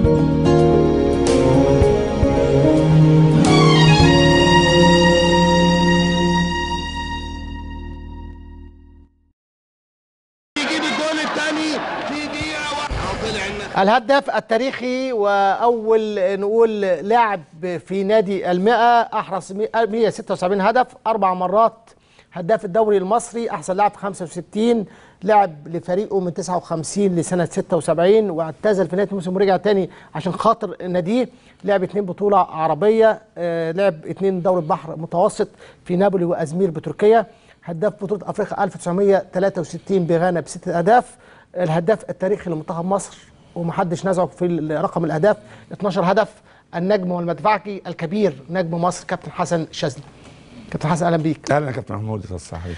يجيب الجول الثاني في دقيقة واحدة طلع النتيجة الهداف التاريخي واول نقول لاعب في نادي المئة احرز 176 هدف اربع مرات هداف الدوري المصري احسن لاعب في 65 لعب لفريقه من 59 لسنه 76 واعتزل في نهايه الموسم ورجع تاني عشان خاطر ناديه لعب اثنين بطوله عربيه آه، لعب اثنين دوري بحر متوسط في نابولي وازمير بتركيا هداف بطوله افريقيا 1963 بغانا بست اهداف الهداف التاريخي لمنتخب مصر ومحدش نزعه في رقم الاهداف 12 هدف النجم والمدفعجي الكبير نجم مصر كابتن حسن شاذلي كابتن حسن اهلا بيك اهلا يا كابتن محمود الصحي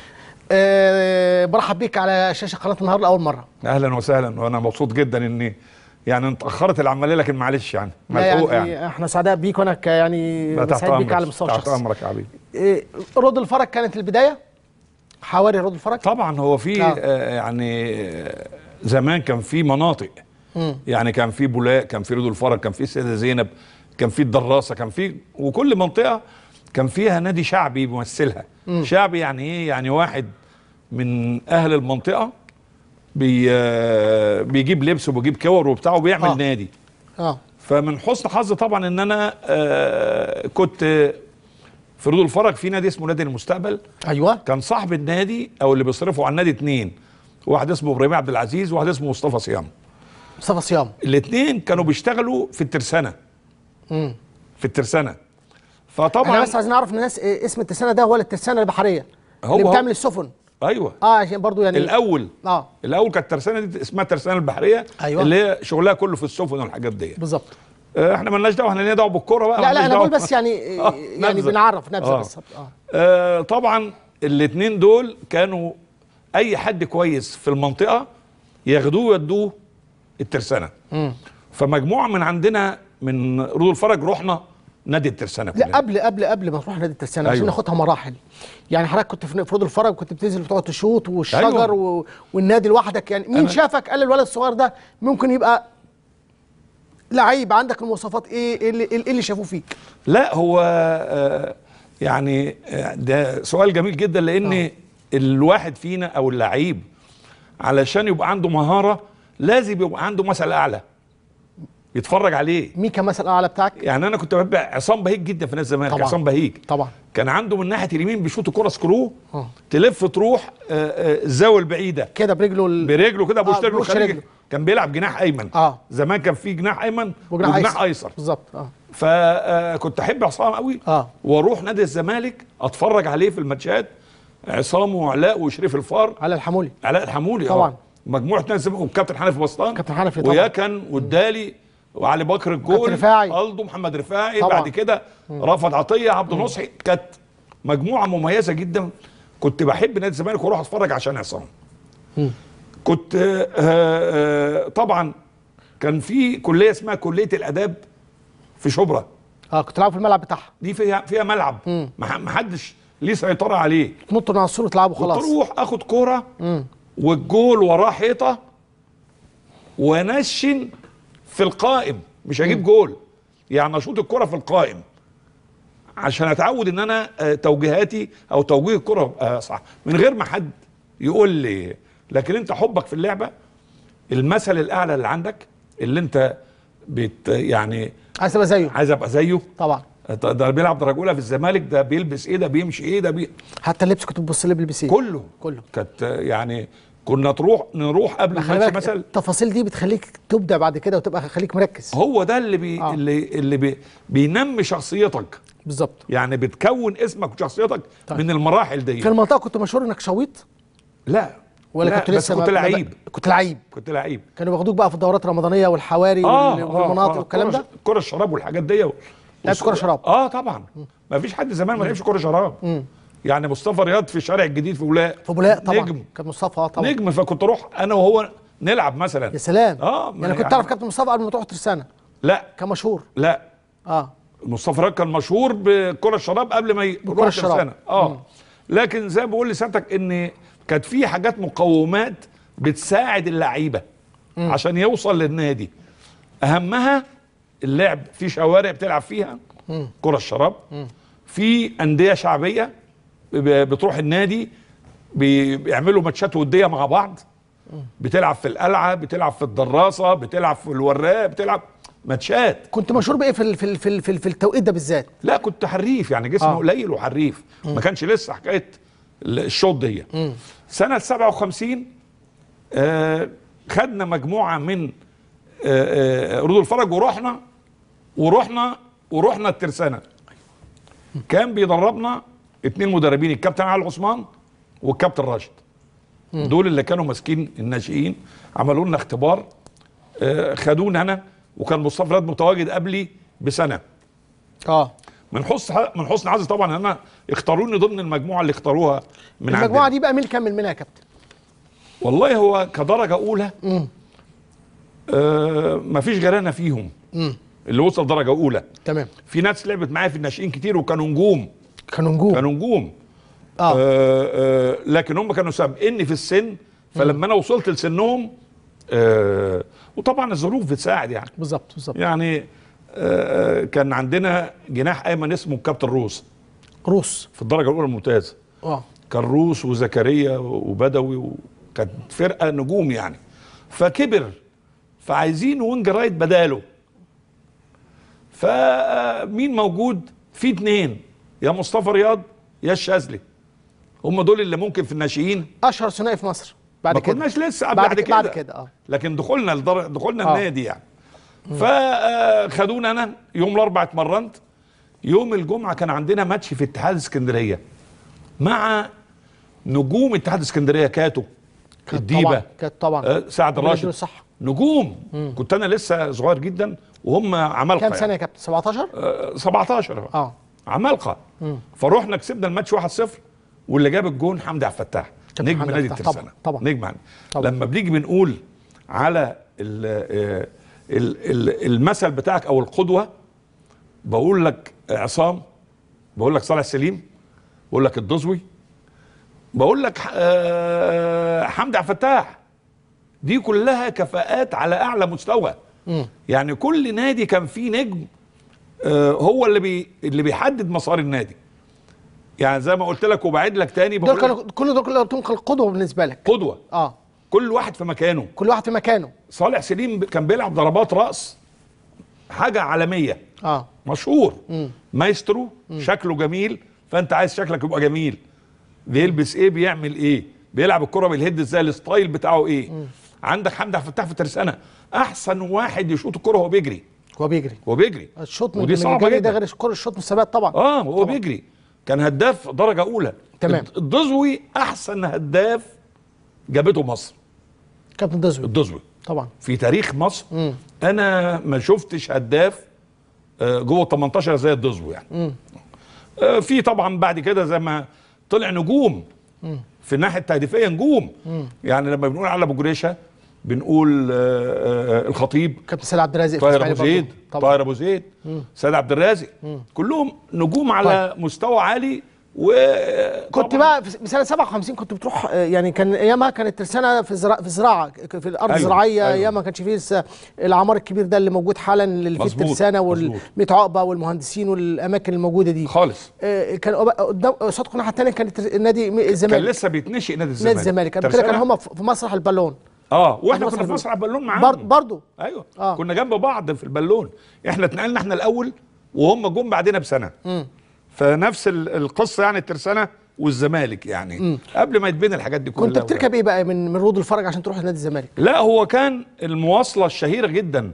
أه برحب بيك على شاشه قناه النهار لاول مره اهلا وسهلا وانا مبسوط جدا اني يعني انت اخرت العمليه لكن معلش يعني لا ملحوق يعني, يعني, احنا سعداء بيك وانا ك- يعني لا تحت سعيد بيك على امرك المستوى تحت الشخصي امرك يا حبيبي إيه، رود الفرج كانت البدايه حواري رود الفرج طبعا هو في آه. آه يعني آه، زمان كان في مناطق يعني كان في بولاق كان في رود الفرج كان في السيده زينب كان في الدراسه كان في وكل منطقه كان فيها نادي شعبي بيمثلها شعبي يعني ايه يعني واحد من اهل المنطقه بي آه، بيجيب لبس وبيجيب كور وبتاع وبيعمل آه. نادي اه فمن حسن حظي طبعا ان انا آه، كنت في رود الفرج في نادي اسمه نادي المستقبل ايوه كان صاحب النادي او اللي بيصرفوا على النادي اتنين واحد اسمه ابراهيم عبد العزيز وواحد اسمه مصطفى صيام مصطفى صيام الاثنين كانوا بيشتغلوا في الترسانه مم. في الترسانه احنا فطبعا بس عايزين نعرف الناس إيه اسم الترسانه ده هو الترسانه البحريه هو- اللي هو. بتعمل السفن ايوه اه عشان برضو يعني الاول اه الاول كانت الترسانه دي اسمها الترسانه البحريه أيوة. اللي هي شغلها كله في السفن والحاجات دي بالظبط آه، احنا مالناش دعوه احنا لينا دعوه بالكوره بقى لا لا مالناش انا بقول دعوة. بس يعني آه، يعني نبذة. بنعرف نبذه آه. بس اه آه طبعا الاثنين دول كانوا اي حد كويس في المنطقه ياخدوه ويودوه الترسانه فمجموعه من عندنا من رود الفرج رحنا نادي الترسانه لا كلنا. قبل قبل قبل ما تروح نادي الترسانه عشان أيوة. ناخدها مراحل يعني حضرتك كنت في في رود الفرج وكنت بتنزل بتقعد تشوط والشجر أيوة. و... والنادي لوحدك يعني مين أنا- شافك قال الولد الصغير ده ممكن يبقى لعيب عندك المواصفات ايه ايه اللي, إيه اللي شافوه فيك لا هو آه يعني آه، ده سؤال جميل جدا لان آه. الواحد فينا او اللعيب علشان يبقى عنده مهاره لازم يبقى عنده مثل اعلى يتفرج عليه مين كان مثل اعلى بتاعك يعني انا كنت بحب عصام بهيج جدا في نادي الزمالك طبعا. عصام بهيج طبعا كان عنده من ناحيه اليمين بيشوط الكره سكرو آه. تلف تروح آه، آه، الزاويه البعيده كده برجله ال... برجله كده بوش آه، رجله بوش خارجي رجله. كان بيلعب جناح ايمن آه. زمان كان في جناح ايمن وجناح وجناح ايسر ايسر بالظبط اه فكنت احب عصام قوي آه. واروح نادي الزمالك اتفرج عليه في الماتشات عصام وعلاء وشريف الفار على الحمولي علاء الحمولي طبعاً. آه. مجموعه نادي الزمالك والكابتن حنفي بسطان كابتن حنفي طبعاً. ويكن والدالي وعلي بكر الجول كابتن رفاعي. الدو محمد رفاعي طبعاً. بعد كده رفض عطيه عبد نصحي كانت مجموعه مميزه جدا كنت بحب نادي الزمالك واروح اتفرج عشان عصام كنت آه، آه، طبعا كان في كليه اسمها كليه الاداب في شبرا اه كنت تلعبوا في الملعب بتاعها دي فيها فيها ملعب ما ما حدش ليه سيطره عليه تنطوا من على السور وتلعبوا خلاص وتروح اخد كوره والجول وراه حيطه وانشن في القائم مش هجيب جول يعني اشوط الكره في القائم عشان اتعود ان انا آه، توجيهاتي او توجيه الكره يبقى صح من غير ما حد يقول لي لكن انت حبك في اللعبه المثل الاعلى اللي عندك اللي انت بت يعني عايز تبقى زيه عايز ابقى زيه طبعا ده ده بيلعب درجه اولى في الزمالك ده بيلبس ايه ده بيمشي ايه ده بي... حتى اللبس كنت بتبص ليه بيلبس ايه كله كله كانت يعني كنا تروح نروح قبل خلي الماتش بالك مثلا التفاصيل دي بتخليك تبدع بعد كده وتبقى خليك مركز هو ده اللي بي آه. اللي اللي بي بينمي شخصيتك بالظبط يعني بتكون اسمك وشخصيتك طيب. من المراحل دي في المنطقه كنت مشهور انك شويط لا ولا لا كنت بس لسه كنت ما- ما- لعيب كنت لعيب كنت لعيب كانوا بياخدوك بقى في الدورات الرمضانيه والحواري وال- والمناطق والكلام ده كرة الشراب والحاجات دي لعبت كرة شراب؟ اه طبعا ما فيش حد زمان ما لعبش كرة شراب يعني مصطفى رياض في الشارع الجديد في ولاء في بولاق طبعا نجم كان مصطفى اه طبعا نجم فكنت اروح انا وهو نلعب مثلا يا سلام اه ما يعني كنت يعني- تعرف كابتن مصطفى قبل ما تروح ترسانه لا كان مشهور لا اه مصطفى رياض كان مشهور بكرة الشراب قبل ما بكرة يروح الشراب. السنة اه لكن زي ما بقول لسانتك ان كانت في حاجات مقومات بتساعد اللعيبه عشان يوصل للنادي اهمها اللعب في شوارع بتلعب فيها كرة الشراب في أندية شعبية ب- بتروح النادي بي- بيعملوا ماتشات ودية مع بعض بتلعب في القلعة بتلعب في الدراسة بتلعب في الوراق بتلعب ماتشات كنت مشهور بايه في ال- في ال- في ال- في, ال- في التوقيت ده بالذات لا كنت حريف يعني جسمه آه. قليل وحريف ما كانش لسه حكايه ال- الشوط دي سنه 57 آه خدنا مجموعه من آه آه رود الفرج ورحنا ورحنا ورحنا الترسانه كان بيدربنا اتنين مدربين الكابتن علي عثمان والكابتن راشد دول اللي كانوا ماسكين الناشئين عملوا لنا اختبار آه خدونا انا وكان مصطفى راد متواجد قبلي بسنه اه من حسن من حسن حظي طبعا ان انا اختاروني ضمن المجموعه اللي اختاروها من المجموعه عندنا. دي بقى مين اللي كمل منها يا كابتن والله هو كدرجه اولى آه مفيش غير انا فيهم اللي وصل درجه اولى تمام في ناس لعبت معايا في الناشئين كتير وكانوا نجوم كانوا نجوم كانوا نجوم اه, آه آه لكن هم كانوا سابقني في السن فلما انا وصلت لسنهم آه وطبعا الظروف بتساعد يعني بالظبط بالظبط يعني آه آه، كان عندنا جناح ايمن اسمه الكابتن روس روس في الدرجه الاولى الممتازه اه كان روس وزكريا وبدوي وكانت فرقه نجوم يعني فكبر فعايزين وينج رايت بداله فمين موجود في اتنين يا مصطفى رياض يا الشاذلي هم دول اللي ممكن في الناشئين اشهر ثنائي في مصر بعد ما كده كناش لسه بعد بعد, كده- كده بعد كده، آه. لكن دخولنا الدر... دخولنا آه. النادي يعني فخدونا انا يوم الاربعاء اتمرنت يوم الجمعه كان عندنا ماتش في اتحاد اسكندريه مع نجوم اتحاد اسكندريه كاتو الديبه طبعا كانت طبعا آه، سعد ربنا راشد يديله الصحة. نجوم كنت انا لسه صغير جدا وهم عمالقه كام سنه يا كابتن 17 آه، 17 اه عمالقه فروحنا كسبنا الماتش 1-0 واللي جاب الجون حمدي عبد الفتاح كابتن نجم حمدي نادي عبد الفتاح، الترسانه طبعاً، طبعاً. نجم عن- طبعاً. لما بنيجي بنقول على ال ال ال المثل بتاعك او القدوه بقول لك عصام بقول لك صالح سليم بقول لك الدزوي بقول لك آه، حمدي عبد الفتاح دي كلها كفاءات على اعلى مستوى يعني كل نادي كان فيه نجم آه، هو اللي بي اللي بيحدد مسار النادي يعني زي ما قلت لك وبعيد لك تاني دول بقول كانوا كل دول كلهم كانوا قدوه بالنسبه لك قدوه اه كل واحد في مكانه كل واحد في مكانه صالح سليم كان بيلعب ضربات راس حاجه عالميه اه مشهور مايسترو شكله جميل فانت عايز شكلك يبقى جميل بيلبس ايه بيعمل ايه بيلعب الكره بالهيد ازاي الستايل بتاعه ايه عندك حمدي عبد الفتاح في ترسانه احسن واحد يشوط الكره وهو بيجري هو بيجري هو بيجري الشوط من ودي من صعبه الجري ده جدا غير كل الشوط من الثبات طبعا اه هو طبعاً. بيجري كان هداف درجه اولى تمام. الدزوي احسن هداف جابته مصر كابتن دزوي الدزوي طبعا في تاريخ مصر انا ما شفتش هداف آه، جوه 18 زي الدزوي يعني آه، في طبعا بعد كده زي ما طلع نجوم في الناحيه التهديفيه نجوم يعني لما بنقول على ابو جريشه بنقول آه، آه، الخطيب كابتن سيد عبد الرازق في طاهر إسماعيلي ابو برضه. زيد طبعا طاهر ابو زيد سيد عبد الرازق كلهم نجوم على مستوى عالي و كنت بقى في سنه 57 كنت بتروح آه، يعني كان ايامها كانت ترسانه في زراعه في زراعه في الارض أيوة، الزراعيه أيوة. ايام ما كانش فيه لسه العمار الكبير ده اللي موجود حالا اللي في مظبوط، الترسانه مظبوط. والميت عقبه والمهندسين والاماكن الموجوده دي خالص آه، كان قدام قصادكم الناحيه الثانيه كانت النادي كان الزمالك لسه بيتنشئ نادي الزمالك نادي الزمالك قبل كده كان هم في مسرح البالون اه واحنا مسرح كنا في البالون. مسرح بالون معاهم بر- برضه ايوه آه. آه. كنا جنب بعض في البالون احنا اتنقلنا احنا الاول وهم جم بعدنا بسنه فنفس ال- القصه يعني الترسانه والزمالك يعني قبل ما يتبني الحاجات دي كلها كنت بتركب ايه بقى من من رود الفرج عشان تروح لنادي الزمالك لا هو كان المواصله الشهيره جدا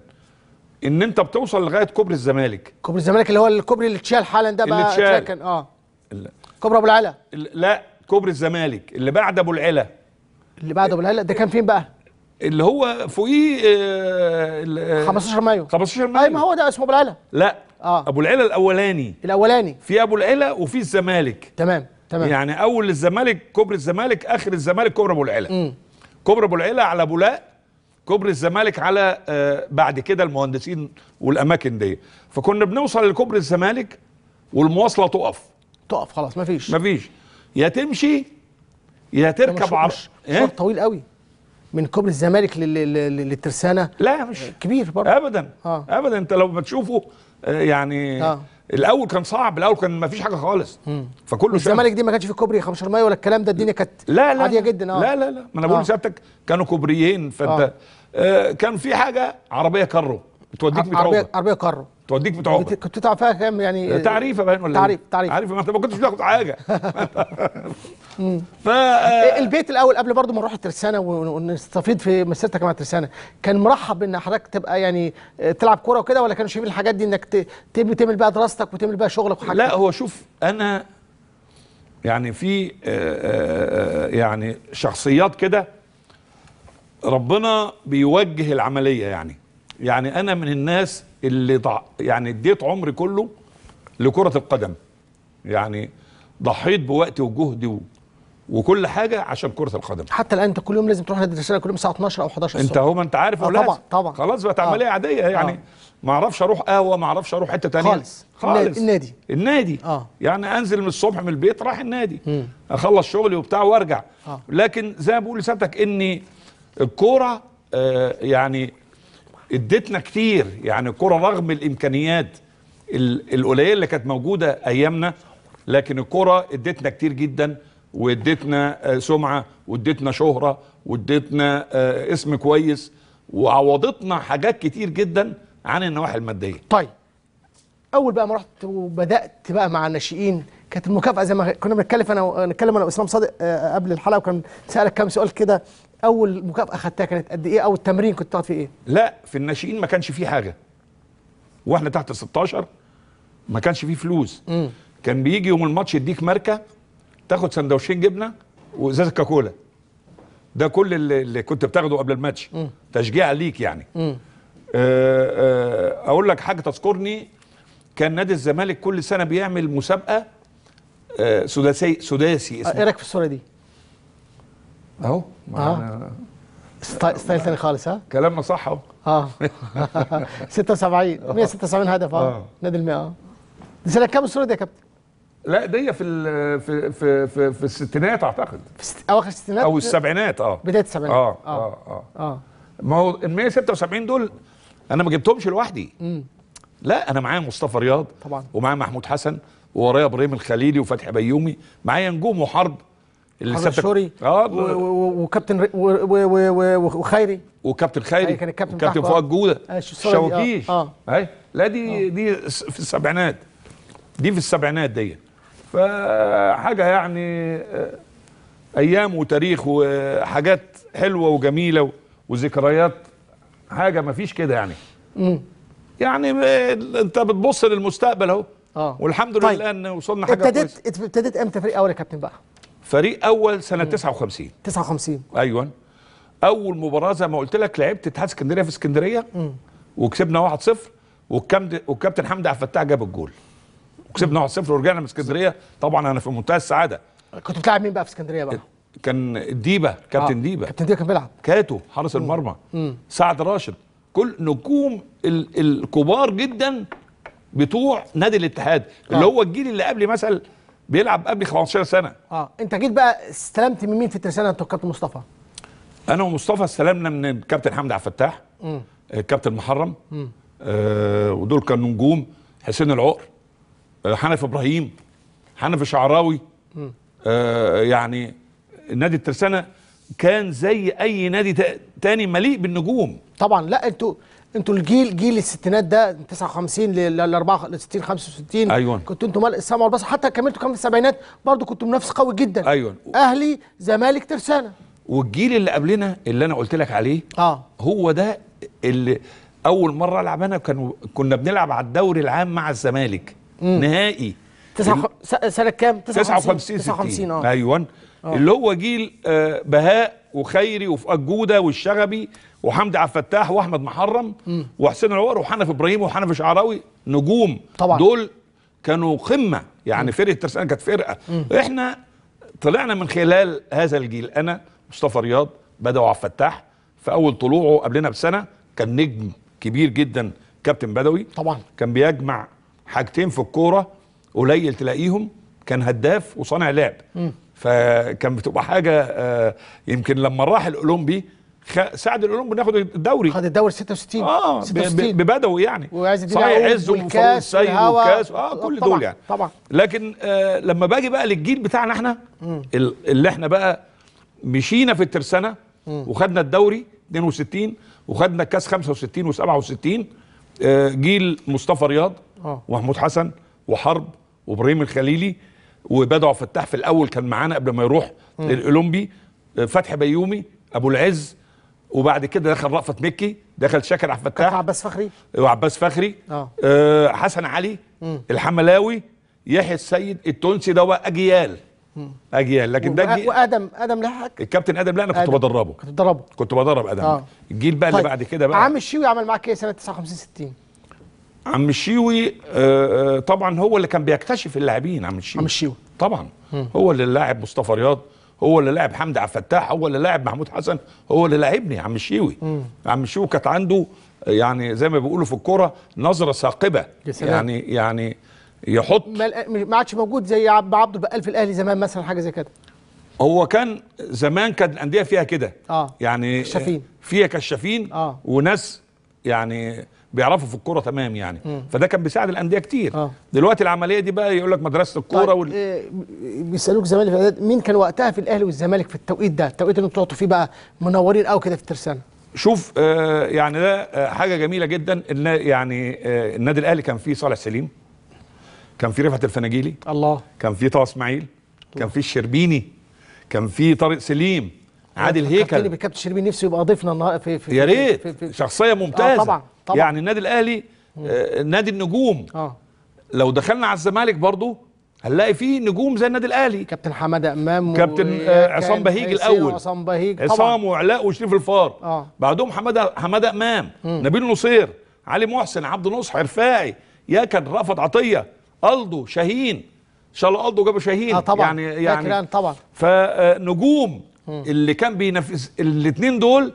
ان انت بتوصل لغايه كوبري الزمالك كوبري الزمالك اللي هو الكوبري اللي اتشال حالا ده اللي بقى اتشال. كان اه ال- كوبري ابو العلا ال- لا كوبري الزمالك اللي بعد ابو العلا اللي بعد ابو العلا ده كان فين بقى اللي هو فوقيه آه، ال- آه، 15 مايو 15 مايو اي ما هو ده اسمه ابو العلا لا آه. ابو العلا الاولاني الاولاني في ابو العلا وفي الزمالك تمام تمام يعني اول الزمالك كوبري الزمالك اخر الزمالك كوبري ابو العلا كوبري ابو العلا على بولاق كوبري الزمالك على آه بعد كده المهندسين والاماكن دي فكنا بنوصل لكوبري الزمالك والمواصله تقف تقف خلاص مفيش مفيش يا تمشي يا ده تركب مشوار- عر... مش- مشوار إيه؟ طويل قوي من كوبري الزمالك لل- لل- للترسانه لا مش كبير برضه ابدا آه. ابدا انت لو بتشوفه آه، يعني آه. الاول كان صعب الاول كان ما فيش حاجه خالص فكله شاف. الزمالك دي ما كانش في كوبري 15 مايو ولا الكلام ده الدنيا كانت لا لا عاديه جدا اه لا لا لا ما انا بقول آه. لسيادتك كانوا كوبريين فانت آه. آه. كان في حاجه عربيه كارو توديك عربيه بتعوبه عربيه كارو توديك بت- بتعوبه كنت بتدفع فيها كام يعني تعريفه باين ولا تعريف إيه؟ تعريف تعريفه ما انت ما كنتش بتاخد حاجه ف إيه البيت الاول قبل برضه ما نروح الترسانه ون- ونستفيد في مسيرتك مع الترسانه كان مرحب ان حضرتك تبقى يعني آه، تلعب كوره وكده ولا كانوا شايفين الحاجات دي انك ت- تبني تعمل بقى دراستك وتعمل بقى شغلك وحاجات لا هو شوف انا يعني في آه، آه، آه، يعني شخصيات كده ربنا بيوجه العمليه يعني يعني انا من الناس اللي ضع يعني اديت عمري كله لكره القدم يعني ضحيت بوقتي وجهدي و- وكل حاجه عشان كره القدم حتى الان انت كل يوم لازم تروح نادي الترسانه كل يوم الساعه 12 او 11 انت الصبح هو ما انت عارف آه، ولا طبعا، طبعا. خلاص بقت آه. عمليه عاديه يعني آه. ما اعرفش اروح قهوه ما اعرفش اروح حته تانية خالص. خالص النادي. النادي آه. يعني انزل من الصبح من البيت رايح النادي اخلص شغلي وبتاع وارجع آه. لكن زي ما بقول لسيادتك ان الكوره آه يعني ادتنا كتير يعني الكوره رغم الامكانيات ال- القليله اللي كانت موجوده ايامنا لكن الكوره ادتنا كتير جدا وادتنا آه، سمعه وادتنا شهره وادتنا آه، اسم كويس وعوضتنا حاجات كتير جدا عن النواحي الماديه طيب اول بقى ما رحت وبدات بقى مع الناشئين كانت المكافاه زي ما كنا بنتكلم انا نتكلم انا واسلام صادق آه، قبل الحلقه وكان سالك كام سؤال كده اول مكافاه خدتها كانت قد ايه او التمرين كنت بتقعد فيه ايه لا في الناشئين ما كانش فيه حاجه واحنا تحت 16 ما كانش فيه فلوس كان بيجي يوم الماتش يديك ماركه تاخد سندوتشين جبنه وازازه كاكولا ده كل اللي, اللي كنت بتاخده قبل الماتش تشجيع ليك يعني آه، آه، اقول لك حاجه تذكرني كان نادي الزمالك كل سنه بيعمل مسابقه آه، سداسي سداسي آه، اسمه ايه رايك في الصوره دي اهو آه. ستايل ستايل تاني خالص ها كلامنا صح اهو اه 76 176 هدف اه آه. نادي المئة اه دي سنه كام الصوره دي يا كابتن لا دي في ال- في في في, في الستينات اعتقد في ست... اواخر الستينات او السبعينات اه بدايه السبعينات اه اه اه اه ما هو ال 176 دول انا ما جبتهمش لوحدي لا انا معايا مصطفى رياض طبعا. ومعايا محمود حسن وورايا ابراهيم الخليلي وفتحي بيومي معايا نجوم وحرب اللي حرب سبتك- الشوري اه و- و- و- وكابتن ر- و- و- و- و- وخيري وكابتن خيري أي كان الكابتن وكابتن بتاعكم، فؤاد آه. جوده آه، شو الصورة دي؟ آه، شواكيش آه. اهي لا دي دي س- في السبعينات دي في السبعينات دي فحاجه يعني آه، ايام وتاريخ وحاجات حلوه وجميله و- وذكريات حاجه ما فيش كده يعني يعني ب- انت بتبص للمستقبل اهو آه. والحمد طيب. لله ان وصلنا حاجه كويسه ابتديت ابتديت امتى فريق اول يا كابتن بقى فريق اول سنه 59 59 ايوه اول مباراه زي ما قلت لك لعبت اتحاد اسكندريه في اسكندريه وكسبنا 1-0 والكابتن والكابتن حمدي عبد الفتاح جاب الجول وكسبنا 1-0 ورجعنا من اسكندريه طبعا انا في منتهى السعاده كنت بتلعب مين بقى في اسكندريه بقى كان ديبه كابتن آه. ديبه كابتن ديبا كان بيلعب كاتو حارس المرمى سعد راشد كل نجوم ال- الكبار جدا بتوع نادي الاتحاد اللي آه. هو الجيل اللي قبلي مثلا بيلعب قبلي 15 سنه اه انت جيت بقى استلمت من مين في الترسانه انت وكابتن مصطفى انا ومصطفى استلمنا من الكابتن حمدي عبد الفتاح الكابتن محرم آه ودول كانوا نجوم حسين العقر آه حنف ابراهيم حنف شعراوي آه يعني نادي الترسانه كان زي اي نادي تا- تاني مليء بالنجوم طبعا لا انتوا انتوا الجيل جيل الستينات ده من 59 ل 64 65 أيوة. كنتوا انتوا مال السمع والبصر حتى كملتوا كمان في السبعينات برضه كنتوا منافس قوي جدا أيوة. اهلي زمالك ترسانه والجيل اللي قبلنا اللي انا قلت لك عليه اه هو ده اللي اول مره العب انا كانوا كنا بنلعب على الدوري العام مع الزمالك نهائي تسعة خ... س- سنه كام 59 60 59 اه ايوه اللي هو جيل آه، بهاء وخيري وفؤاد جوده والشغبي وحمدي عبد الفتاح واحمد محرم وحسين العور وحنف ابراهيم وحنف شعراوي نجوم طبعا. دول كانوا قمه يعني فرقه ترسانه كانت فرقه احنا طلعنا من خلال هذا الجيل انا مصطفى رياض بدوي عبد الفتاح في اول طلوعه قبلنا بسنه كان نجم كبير جدا كابتن بدوي طبعا. كان بيجمع حاجتين في الكوره قليل تلاقيهم كان هداف وصانع لعب فكان بتبقى حاجه آه، يمكن لما راح الاولمبي خ... ساعد الاولمبي ناخد الدوري خد الدوري 66 اه ب- ب- 66 ببدوي يعني وعز الدين صحيح يعقوب عز وفاروق والكاس السيد والهوا. والكاس اه كل طبعاً، دول يعني طبعاً. لكن آه لما باجي بقى للجيل بتاعنا احنا ال- اللي احنا بقى مشينا في الترسانه وخدنا الدوري 62 وخدنا الكاس 65 و67 آه جيل مصطفى رياض آه. ومحمود حسن وحرب وابراهيم الخليلي وبدع فتاح في الاول كان معانا قبل ما يروح للاولمبي آه، فتحي بيومي ابو العز وبعد كده دخل رأفت مكي دخل شاكر عبد كابتن الفتاح عباس فخري وعباس فخري آه. آه حسن علي الحملاوي يحيى السيد التونسي ده بقى اجيال اجيال لكن ده وآ- الجيل- وادم ادم لحق الكابتن ادم لا انا كنت آدم. بدربه كنت بتدربه كنت بدرب ادم آه. الجيل بقى اللي بعد كده بقى عم الشيوي عمل معاك ايه سنه 59 60 عم الشيوي آه آه، طبعا هو اللي كان بيكتشف اللاعبين عم الشيوي عم الشيوي. طبعا هو اللي لاعب مصطفى رياض هو اللي لاعب حمدي عبد الفتاح هو اللي لاعب محمود حسن هو اللي لاعبني عم الشيوي عم الشيوي كانت عنده يعني زي ما بيقولوا في الكوره نظره ثاقبه يا سلام. يعني يعني يحط ما ما عادش موجود زي عبد عبده البقال في الاهلي زمان مثلا حاجه زي كده هو كان زمان كان الانديه فيها كده آه. يعني كشافين. فيها كشافين آه. وناس يعني بيعرفوا في الكوره تمام يعني فده كان بيساعد الانديه كتير آه. دلوقتي العمليه دي بقى يقول لك مدرسه الكوره طيب وال... آه، بيسالوك زمالك في الإعداد، مين كان وقتها في الاهلي والزمالك في التوقيت ده التوقيت اللي انتوا طلعتوا فيه بقى منورين قوي كده في الترسانه شوف آه يعني ده آه حاجه جميله جدا ان يعني آه النادي الاهلي كان فيه صالح سليم كان فيه رفعت الفناجيلي الله كان فيه طه اسماعيل كان فيه الشربيني كان فيه طارق سليم عادل فكرتني هيكل بالكابتن شربين نفسه يبقى ضيفنا النهارده في, في يا في- ريت في- في- شخصيه ممتازه آه طبعا طبعا يعني النادي الاهلي آه نادي النجوم اه لو دخلنا على الزمالك برضو هنلاقي فيه نجوم زي النادي الاهلي كابتن حماده امام كابتن، وكان آه، عصام بهيج حسين الأول. وعصام بهيج طبعا عصام وعلاء وشريف الفار آه. بعدهم حماده حماده امام نبيل نصير علي محسن عبد نصح رفاعي ياكن رأفت عطيه الدو شاهين ان شاء الله الدو جابوا شاهين اه طبعا يعني فاكر يعني أنا طبعا فنجوم اللي كان بينافس الاثنين دول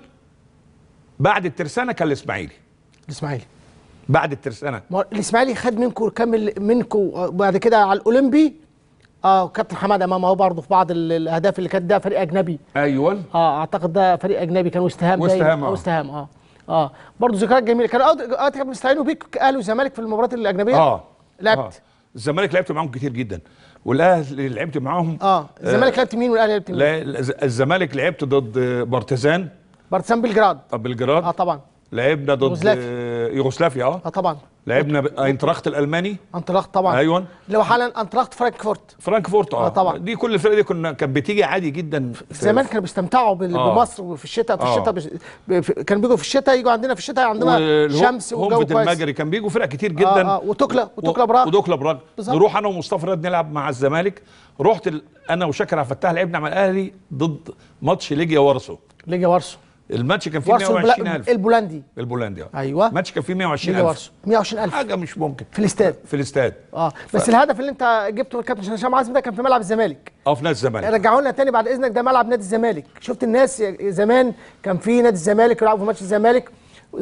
بعد الترسانه كان الاسماعيلي الاسماعيلي بعد الترسانه ما هو الاسماعيلي خد منكم كمل منكم بعد كده على الاولمبي اه كابتن حماده امام اهو برضه في بعض ال- الاهداف اللي كانت ده فريق اجنبي ايوه اه اعتقد ده فريق اجنبي كان وستهام وست باين. هام، آه، آه. وستهام اه اه برضه ذكريات جميله كانوا أوقات- اوقات كانوا بيستعينوا بيك اهلي وزمالك في المباريات الاجنبيه اه لعبت آه. الزمالك لعبت معاهم كتير جدا والاهلي لعبت معاهم اه الزمالك لعبت مين والاهلي لعبت مين لا الز- الزمالك لعبت ضد بارتيزان بارتيزان بلجراد بلجراد اه طبعا لعبنا ضد يوغوسلافيا. آه، يوغوسلافيا اه اه طبعا لعبنا ب- اينتراخت الالماني انطلاق طبعا ايوه اللي هو حالا انطلاق فرانكفورت فرانكفورت اه آه، طبعا. دي كل الفرق دي كنا كانت بتيجي عادي جدا في- زمان كانوا بيستمتعوا بال- آه. بمصر وفي الشتاء في آه. الشتاء بش... ب- في- كانوا بيجوا في الشتاء يجوا عندنا في الشتاء عندنا والهو- شمس وجو هومفيت كويس المجري كان بيجوا فرق كتير جدا آه، آه، وتوكلا- وتوكلا براغ. ودوكلا براغ بالظبط. نروح انا ومصطفى رياض نلعب مع الزمالك رحت ال... انا وشاكر عبد الفتاح لعبنا مع الاهلي ضد ماتش ليجيا وارسو ليجا وارسو الماتش كان فيه وارسو البلا- 120000 البولندي البولندي اه أيوة. الماتش كان فيه ليجا 120000 وارسو 120000 حاجه مش ممكن في الاستاد في الاستاد اه بس الهدف اللي انت جبته من كابتن هشام عزمي ده كان في ملعب الزمالك اه في نادي الزمالك رجعوا لنا تاني بعد اذنك ده ملعب نادي الزمالك شفت الناس يا- زمان كان في نادي الزمالك يلعبوا في ماتش الزمالك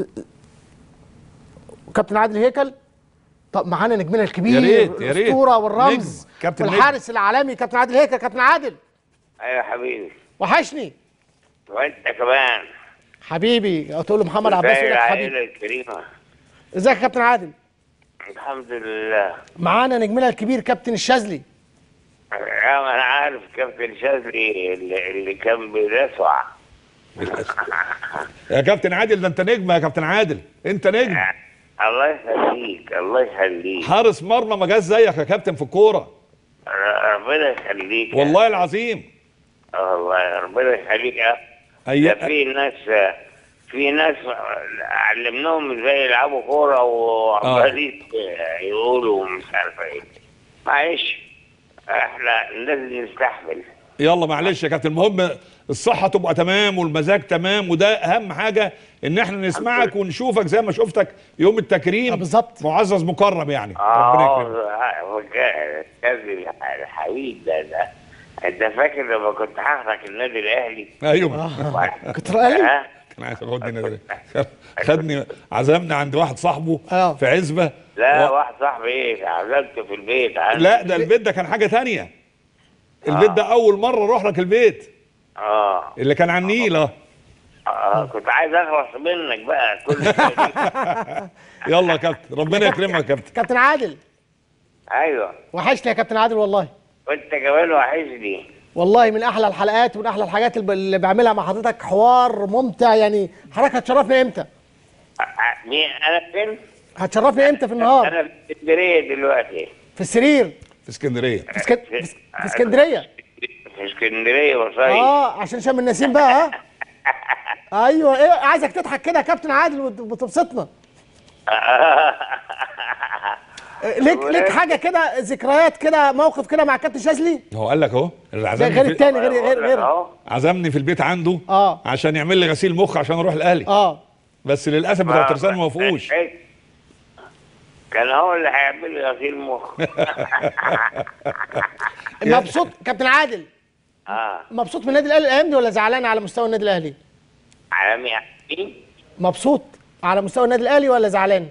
وكابتن عادل هيكل طب معانا نجمنا الكبير يا ريت، يا ريت. الاسطوره والرمز نجم، كابتن نجم. والحارس العالمي كابتن عادل هيكل كابتن عادل ايوه يا حبيبي وحشني وانت كمان حبيبي تقول له محمد عباس ازاي يقول لك حبيبي العائله الكريمه ازيك يا كابتن عادل الحمد لله معانا نجمنا الكبير كابتن الشاذلي يا ما انا عارف كابتن شاذلي اللي, اللي كان بيلسع يا كابتن عادل ده انت نجم يا كابتن عادل انت نجم الله يخليك الله يخليك حارس مرمى ما جاش زيك يا كابتن في الكوره ر- ربنا يخليك والله العظيم والله ربنا يخليك يا ده أي... في ناس في ناس علمناهم ازاي يلعبوا كوره وعمالين يقولوا مش عارف ايه معلش احنا لازم نستحمل يلا معلش يا كابتن المهم الصحه تبقى تمام والمزاج تمام وده اهم حاجه ان احنا نسمعك ونشوفك زي ما شفتك يوم التكريم آه، بالظبط. معزز مكرم يعني ربنا اه يكرمك كذب الحبيب ده ده انت فاكر لما كنت هحرك النادي الاهلي ايوه كنت رأي ها كان عايز ياخدني نادي. خدني عزمني عند واحد صاحبه آه. في عزبه لا و... واحد صاحبي ايه عزمته في البيت عندي. لا ده البيت ده كان حاجه تانية البيت ده اول مره اروح لك البيت اه اللي كان على النيل اه آه كنت عايز اخلص منك بقى كل شوية. يلا يا كابتن ربنا يكرمك يا كابتن كابتن عادل ايوه وحشني يا كابتن عادل والله وانت كمان وحشني والله من احلى الحلقات ومن احلى الحاجات اللي ب- اللي بعملها مع حضرتك حوار ممتع يعني حضرتك هتشرفني امتى؟ آه، آه، مين انا فين؟ هتشرفني امتى في النهار؟ انا في اسكندريه دلوقتي في السرير في اسكندريه في, اسكن... في اس- في اسكندريه في اسكندريه وصيف اه عشان شم النسيم بقى ها ايوه ايه عايزك تضحك كده يا كابتن عادل وت- وتبسطنا إيه، ليك ليك حاجه كده ذكريات كده موقف كده مع كابتن شاذلي هو قال لك اهو اللي ده عزمني غير في التاني غير غير غير اهو عزمني في البيت عنده آه. عشان يعمل لي غسيل مخ عشان اروح الاهلي اه بس للاسف بتوع ترسانة ما وافقوش كان هو اللي هيعمل لي غسيل مخ مبسوط كابتن عادل اه مبسوط من النادي الاهلي الايام دي ولا زعلان على مستوى النادي الاهلي عالمي مين؟ مبسوط على مستوى النادي الاهلي ولا زعلان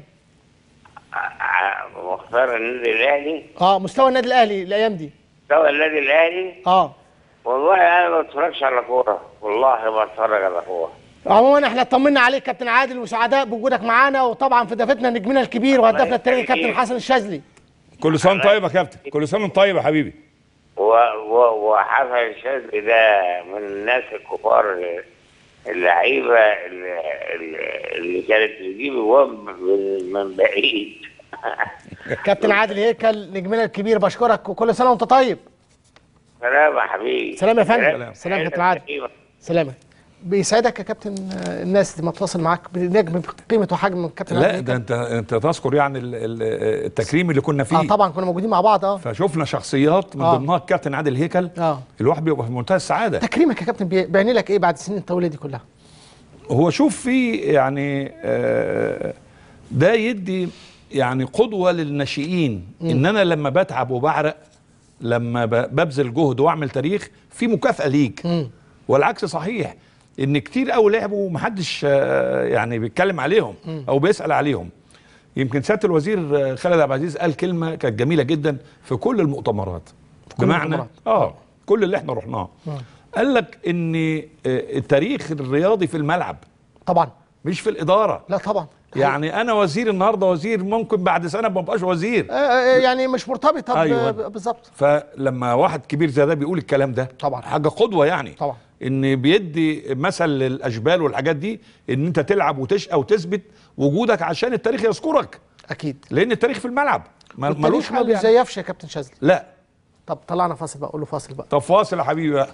آه، مختار النادي الاهلي اه مستوى النادي الاهلي الايام دي مستوى النادي الاهلي اه والله انا ما بتفرجش على كوره والله ما بتفرج على كوره عموما احنا اطمنا عليك كابتن عادل وسعداء بوجودك معانا وطبعا في ضيفتنا نجمنا الكبير وهدافنا التاريخي كابتن حسن الشاذلي كل سنه وأنت طيب يا كابتن كل سنه وأنت طيب يا حبيبي و- و- وحسن الشاذلي ده من الناس الكبار اللي- اللعيبه اللي, اللي- اللي كانت بتجيب جوان من- من بعيد كابتن عادل هيكل نجمنا الكبير بشكرك وكل سنه وانت طيب سلام يا حبيبي سلام يا فندم. سلام يا كابتن عادل. سلام. سلامة بيسعدك يا كابتن آه، الناس لما تتواصل معاك بنجم بقيمه وحجم الكابتن لا عادل ده هيكل. انت انت تذكر يعني ال- ال- التكريم اللي كنا فيه اه طبعا كنا موجودين مع بعض اه فشفنا شخصيات من آه. ضمنها الكابتن عادل هيكل اه الواحد بيبقى في منتهى السعاده تكريمك يا كابتن بي- بيعني لك ايه بعد السنين الطويله دي كلها هو شوف في يعني آه، ده يدي يعني قدوه للناشئين ان انا لما بتعب وبعرق لما ب- ببذل جهد واعمل تاريخ في مكافاه ليك والعكس صحيح ان كتير قوي لعبوا ومحدش آه، يعني بيتكلم عليهم او بيسال عليهم يمكن سياده الوزير آه، خالد عبد العزيز قال كلمه كانت جميله جدا في كل المؤتمرات كل بمعنى المؤتمرات. اه كل اللي احنا رحناه قال لك ان آه، التاريخ الرياضي في الملعب طبعا مش في الاداره لا طبعا يعني انا وزير النهارده وزير ممكن بعد سنه ما ابقاش وزير آه، آه، يعني مش مرتبطه ب- أيوة. ب- بالظبط فلما واحد كبير زي ده بيقول الكلام ده طبعا. حاجه قدوه يعني طبعا. ان بيدي مثل للاشبال والحاجات دي ان انت تلعب وتشقى وتثبت وجودك عشان التاريخ يذكرك اكيد لان التاريخ في الملعب ما- ملوش والتاريخ ما حل يعني. بيزيفش يا كابتن شاذلي لا طب طلعنا فاصل بقى قول له فاصل بقى طب فاصل يا حبيبي بقى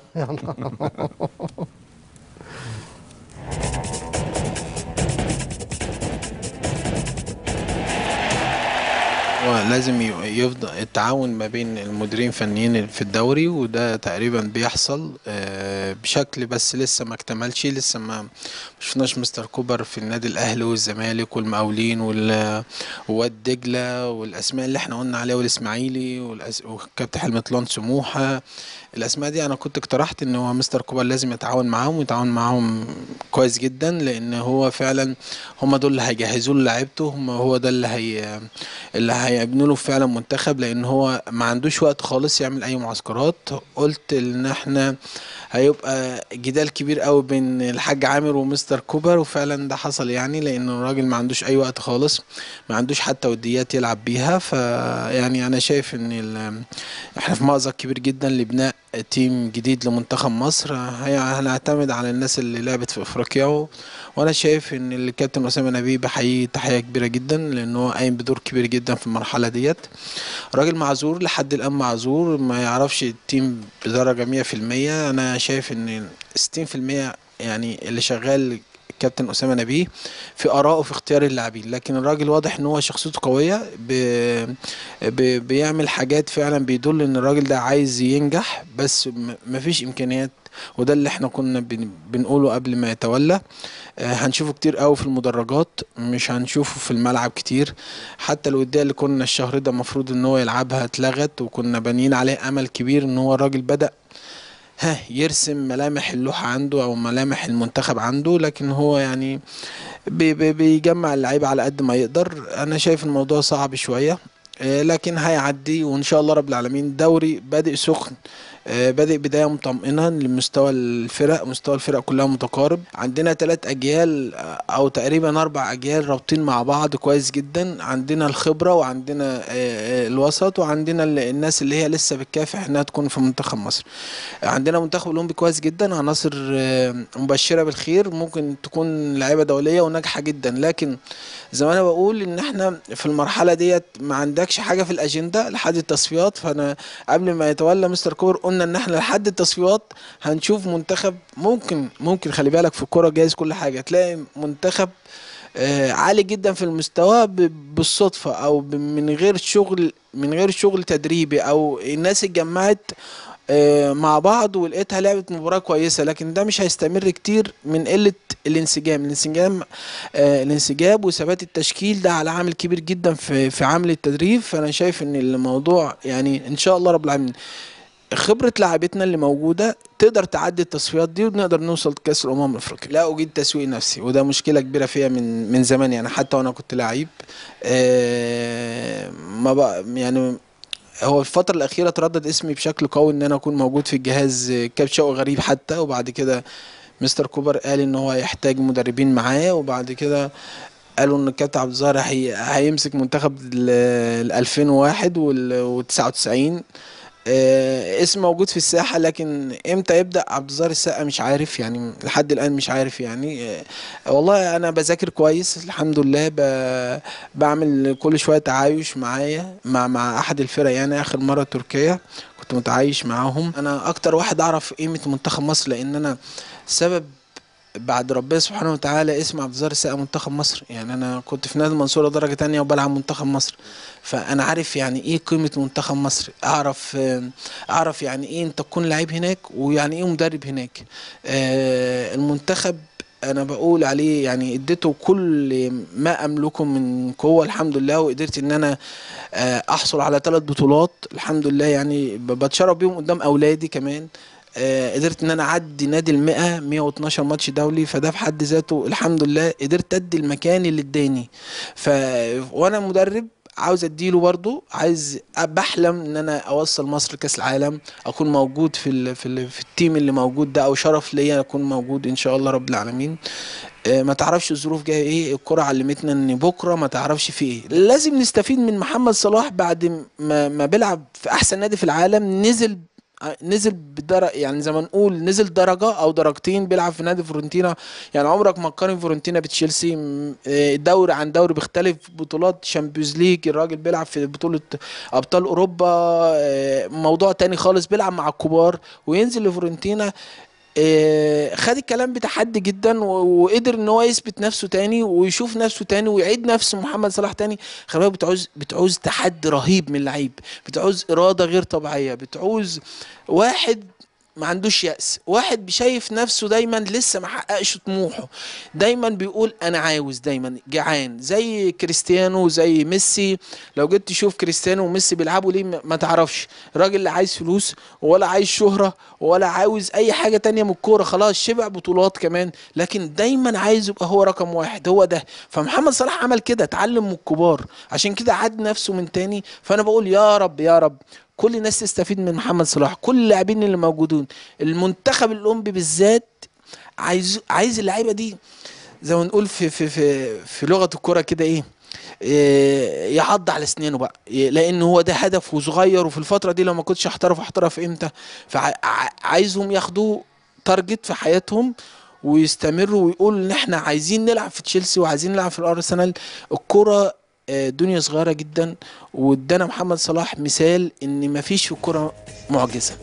هو لازم ي- يفضل التعاون ما بين المديرين الفنيين في الدوري وده تقريبا بيحصل آه، بشكل بس لسه ما اكتملش لسه ما ما شفناش مستر كوبر في النادي الاهلي والزمالك والمقاولين وال- وواد دجله والاسماء اللي احنا قلنا عليها والاسماعيلي والأس- وكابتن حلمي طلان سموحه الاسماء دي انا كنت اقترحت ان هو مستر كوبر لازم يتعاون معاهم ويتعاون معاهم كويس جدا لان هو فعلا هم دول اللي هيجهزوا له لعيبته هم هو ده اللي هي اللي هيبنوا له فعلا منتخب لان هو ما عندوش وقت خالص يعمل اي معسكرات قلت ان احنا هيبقى جدال كبير قوي بين الحاج عامر ومستر كوبر وفعلا ده حصل يعني لان الراجل ما عندوش اي وقت خالص ما عندوش حتى وديات يلعب بيها فيعني انا شايف ان ال- احنا في مأزق كبير جدا لبناء تيم جديد لمنتخب مصر هي- هنعتمد على الناس اللي لعبت في افريقيا و... وانا شايف ان الكابتن اسامه نبيه بحييه تحيه كبيره جدا لان هو قايم بدور كبير جدا في المرحله ديت راجل معذور لحد الان معذور ما يعرفش التيم بدرجه 100% انا شايف ان 60% يعني اللي شغال كابتن اسامه نبيه في ارائه في اختيار اللاعبين لكن الراجل واضح ان هو شخصيته قويه ب... ب... بيعمل حاجات فعلا بيدل ان الراجل ده عايز ينجح بس م- مفيش امكانيات وده اللي احنا كنا بن... بنقوله قبل ما يتولى آه، هنشوفه كتير قوي في المدرجات مش هنشوفه في الملعب كتير حتى الوديه اللي كنا الشهر ده المفروض ان هو يلعبها اتلغت وكنا بانيين عليه امل كبير ان هو الراجل بدأ ها يرسم ملامح اللوحة عنده أو ملامح المنتخب عنده لكن هو يعني بي بي بيجمع اللعيبة على قد ما يقدر أنا شايف الموضوع صعب شوية آه، لكن هيعدي وإن شاء الله رب العالمين دوري بادئ سخن آه، بادئ بدايه مطمئنه لمستوى الفرق مستوى الفرق كلها متقارب عندنا ثلاث اجيال آه، او تقريبا اربع اجيال رابطين مع بعض كويس جدا عندنا الخبره وعندنا آه، آه، الوسط وعندنا ال- الناس اللي هي لسه بتكافح انها تكون في منتخب مصر عندنا منتخب اولمبي كويس جدا عناصر آه، مبشره بالخير ممكن تكون لعيبه دوليه وناجحه جدا لكن زي ما انا بقول ان احنا في المرحله ديت ما عندكش حاجه في الاجنده لحد التصفيات فانا قبل ما يتولى مستر كوبر قلنا ان احنا لحد التصفيات هنشوف منتخب ممكن ممكن خلي بالك في الكوره جايز كل حاجه تلاقي منتخب آه، عالي جدا في المستوى ب- بالصدفه او ب- من غير شغل من غير شغل تدريبي او الناس اتجمعت آه، مع بعض ولقيتها لعبت مباراة كويسة لكن ده مش هيستمر كتير من قلة الانسجام الانسجام آه، الانسجام وثبات التشكيل ده على عامل كبير جدا في في عامل التدريب فانا شايف ان الموضوع يعني ان شاء الله رب العالمين خبرة لاعبتنا اللي موجودة تقدر تعدي التصفيات دي ونقدر نوصل كأس الأمم الأفريقية لا أجيد تسويق نفسي وده مشكلة كبيرة فيها من من زمان يعني حتى وأنا كنت لعيب آه، ما بقى يعني هو الفترة الأخيرة تردد اسمي بشكل قوي إن أنا أكون موجود في الجهاز آه، كابتن شوقي غريب حتى وبعد كده مستر كوبر قال إن هو يحتاج مدربين معاه وبعد كده قالوا إن الكابتن عبد الظاهر هي- هيمسك منتخب ال ال 2001 وال 99 آه، اسم موجود في الساحة لكن امتى يبدأ عبد الظاهر السقا مش عارف يعني لحد الآن مش عارف يعني آه، والله أنا بذاكر كويس الحمد لله ب- بعمل كل شوية تعايش معايا مع مع أحد الفرق يعني آخر مرة تركيا كنت متعايش معاهم أنا أكتر واحد أعرف قيمة منتخب مصر لأن أنا سبب بعد ربنا سبحانه وتعالى اسم عبد الظاهر السقا منتخب مصر يعني انا كنت في نادي المنصوره درجه تانية وبلعب منتخب مصر فانا عارف يعني ايه قيمه منتخب مصر اعرف اعرف يعني ايه انت تكون لعيب هناك ويعني ايه مدرب هناك آه، المنتخب انا بقول عليه يعني اديته كل ما املكه من قوه الحمد لله وقدرت ان انا آه، احصل على ثلاث بطولات الحمد لله يعني ب- بتشرف بيهم قدام اولادي كمان آه، قدرت ان انا اعدي نادي المئة 112 ماتش دولي فده في حد ذاته الحمد لله قدرت ادي المكان اللي اداني ف وانا مدرب عاوز اديله برضو عايز بحلم ان انا اوصل مصر كاس العالم اكون موجود في ال في, ال في التيم اللي موجود ده او شرف ليا اكون موجود ان شاء الله رب العالمين آه، ما تعرفش الظروف جايه ايه الكره علمتنا ان بكره ما تعرفش في ايه لازم نستفيد من محمد صلاح بعد ما ما بيلعب في احسن نادي في العالم نزل نزل بدرجة يعني زي ما نقول نزل درجة أو درجتين بيلعب في نادي فورنتينا يعني عمرك ما تقارن فورنتينا بتشيلسي م- آه، دوري عن دوري بيختلف بطولات شامبيونز ليج الراجل بيلعب في بطولة أبطال أوروبا آه، موضوع تاني خالص بيلعب مع الكبار وينزل لفورنتينا آه، خد الكلام بتحدي جدا و- وقدر ان هو يثبت نفسه تاني ويشوف نفسه تاني ويعيد نفس محمد صلاح تاني خلي بالك بتعوز بتعوز تحدي رهيب من اللعيب بتعوز اراده غير طبيعيه بتعوز واحد ما عندوش يأس واحد شايف نفسه دايما لسه ما حققش طموحه دايما بيقول انا عاوز دايما جعان زي كريستيانو زي ميسي لو جيت تشوف كريستيانو وميسي بيلعبوا ليه ما- ما تعرفش راجل لا عايز فلوس ولا عايز شهرة ولا عاوز اي حاجة تانية من الكورة خلاص شبع بطولات كمان لكن دايما عايز يبقى هو رقم واحد هو ده فمحمد صلاح عمل كده اتعلم من الكبار عشان كده عاد نفسه من تاني فانا بقول يا رب يا رب كل الناس تستفيد من محمد صلاح كل اللاعبين اللي موجودون المنتخب الاولمبي بالذات عايز عايز اللعيبه دي زي ما نقول في في في في لغه الكوره كده ايه إيه، يعض على اسنانه بقى إيه، لان هو ده هدف وصغير وفي الفتره دي لو ما كنتش احترف احترف امتى فعايزهم ياخدوه تارجت في حياتهم ويستمروا ويقولوا ان احنا عايزين نلعب في تشيلسي وعايزين نلعب في الارسنال الكرة آه، دنيا صغيرة جدا وادانا محمد صلاح مثال ان مفيش في الكرة معجزة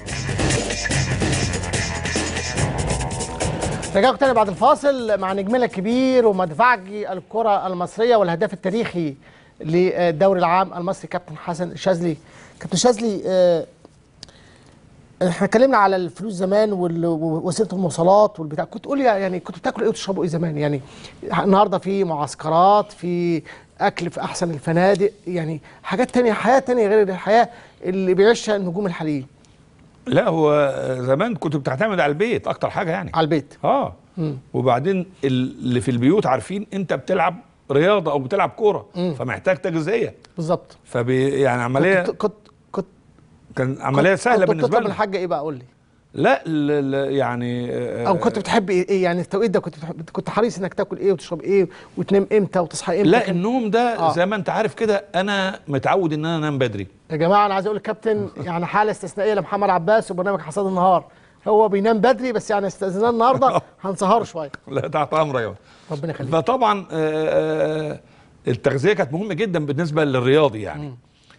رجعكم تاني بعد الفاصل مع نجمنا الكبير ومدفعجي الكرة المصرية والهداف التاريخي للدوري العام المصري كابتن حسن الشاذلي كابتن شاذلي آه، احنا اتكلمنا على الفلوس زمان وال- ووسيله المواصلات والبتاع كنت تقول لي يعني كنتوا بتاكلوا ايه وتشربوا ايه زمان يعني النهارده في معسكرات في اكل في احسن الفنادق يعني حاجات تانية حياه تانية غير الحياه اللي بيعيشها النجوم الحاليين لا هو زمان كنت بتعتمد على البيت اكتر حاجه يعني على البيت اه وبعدين اللي في البيوت عارفين انت بتلعب رياضه او بتلعب كوره فمحتاج تغذيه بالظبط فبي يعني عمليه كنت كنت كنت كان عمليه سهله كنت بالنسبه بتطلب لنا الحاجه ايه بقى قول لي لا ل- ل- يعني آه، او كنت بتحب ايه إيه يعني التوقيت ده كنت بتحب كنت حريص انك تاكل ايه وتشرب ايه وتنام امتى وتصحى امتى لا كان- النوم ده آه. زي ما انت عارف كده انا متعود ان انا انام بدري يا جماعه انا عايز اقول للكابتن يعني حاله استثنائيه لمحمد عباس وبرنامج حصاد النهار هو بينام بدري بس يعني استاذناه النهارده هنسهره شويه لا تحت امرك يا ربنا يخليك فطبعا آه، آه، التغذيه كانت مهمه جدا بالنسبه للرياضي يعني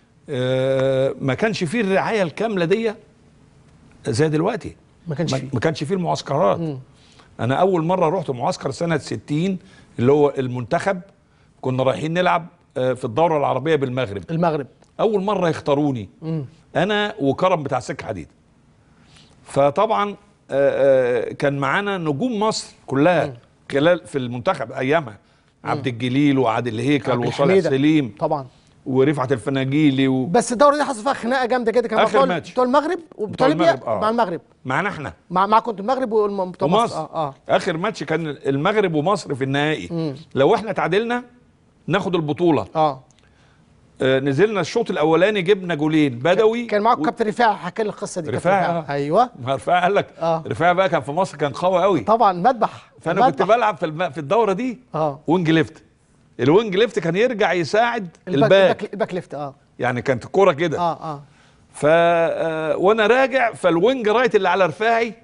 آه، ما كانش فيه الرعايه الكامله دي زي دلوقتي ما كانش ما فيه ما كانش فيه المعسكرات انا اول مره رحت معسكر سنه 60 اللي هو المنتخب كنا رايحين نلعب آه، في الدوره العربيه بالمغرب المغرب اول مره يختاروني انا وكرم بتاع سكه حديد فطبعا آه، آه، كان معانا نجوم مصر كلها خلال في المنتخب ايامها عبد الجليل وعادل هيكل عبد وصالح الحميدة. سليم طبعا ورفعت الفناجيلي و... بس الدوره دي حصل فيها خناقه جامده جدا كان آخر بتوع ماتش. بتوع المغرب وبتوع بتوع ليبيا المغرب، آه. مع المغرب معانا احنا مع معاكم انتوا المغرب وبتوع مصر ومصر اه اه اخر ماتش كان المغرب ومصر في النهائي لو احنا تعادلنا ناخد البطوله اه آه نزلنا الشوط الاولاني جبنا جولين بدوي كان معاكم و- كابتن رفاعي حكى لي القصه دي كابتن رفاعي آه. ايوه ما رفاعي قال لك آه. رفاعي بقى كان في مصر كان قوي قوي طبعا مذبح فانا كنت مذبح. بلعب في الم... في الدوره دي اه وينج ليفت الوينج ليفت كان يرجع يساعد الباك الباك الباك, الباك ليفت اه يعني كانت الكوره كده اه اه ف آه، وانا راجع فالوينج رايت اللي على رفاعي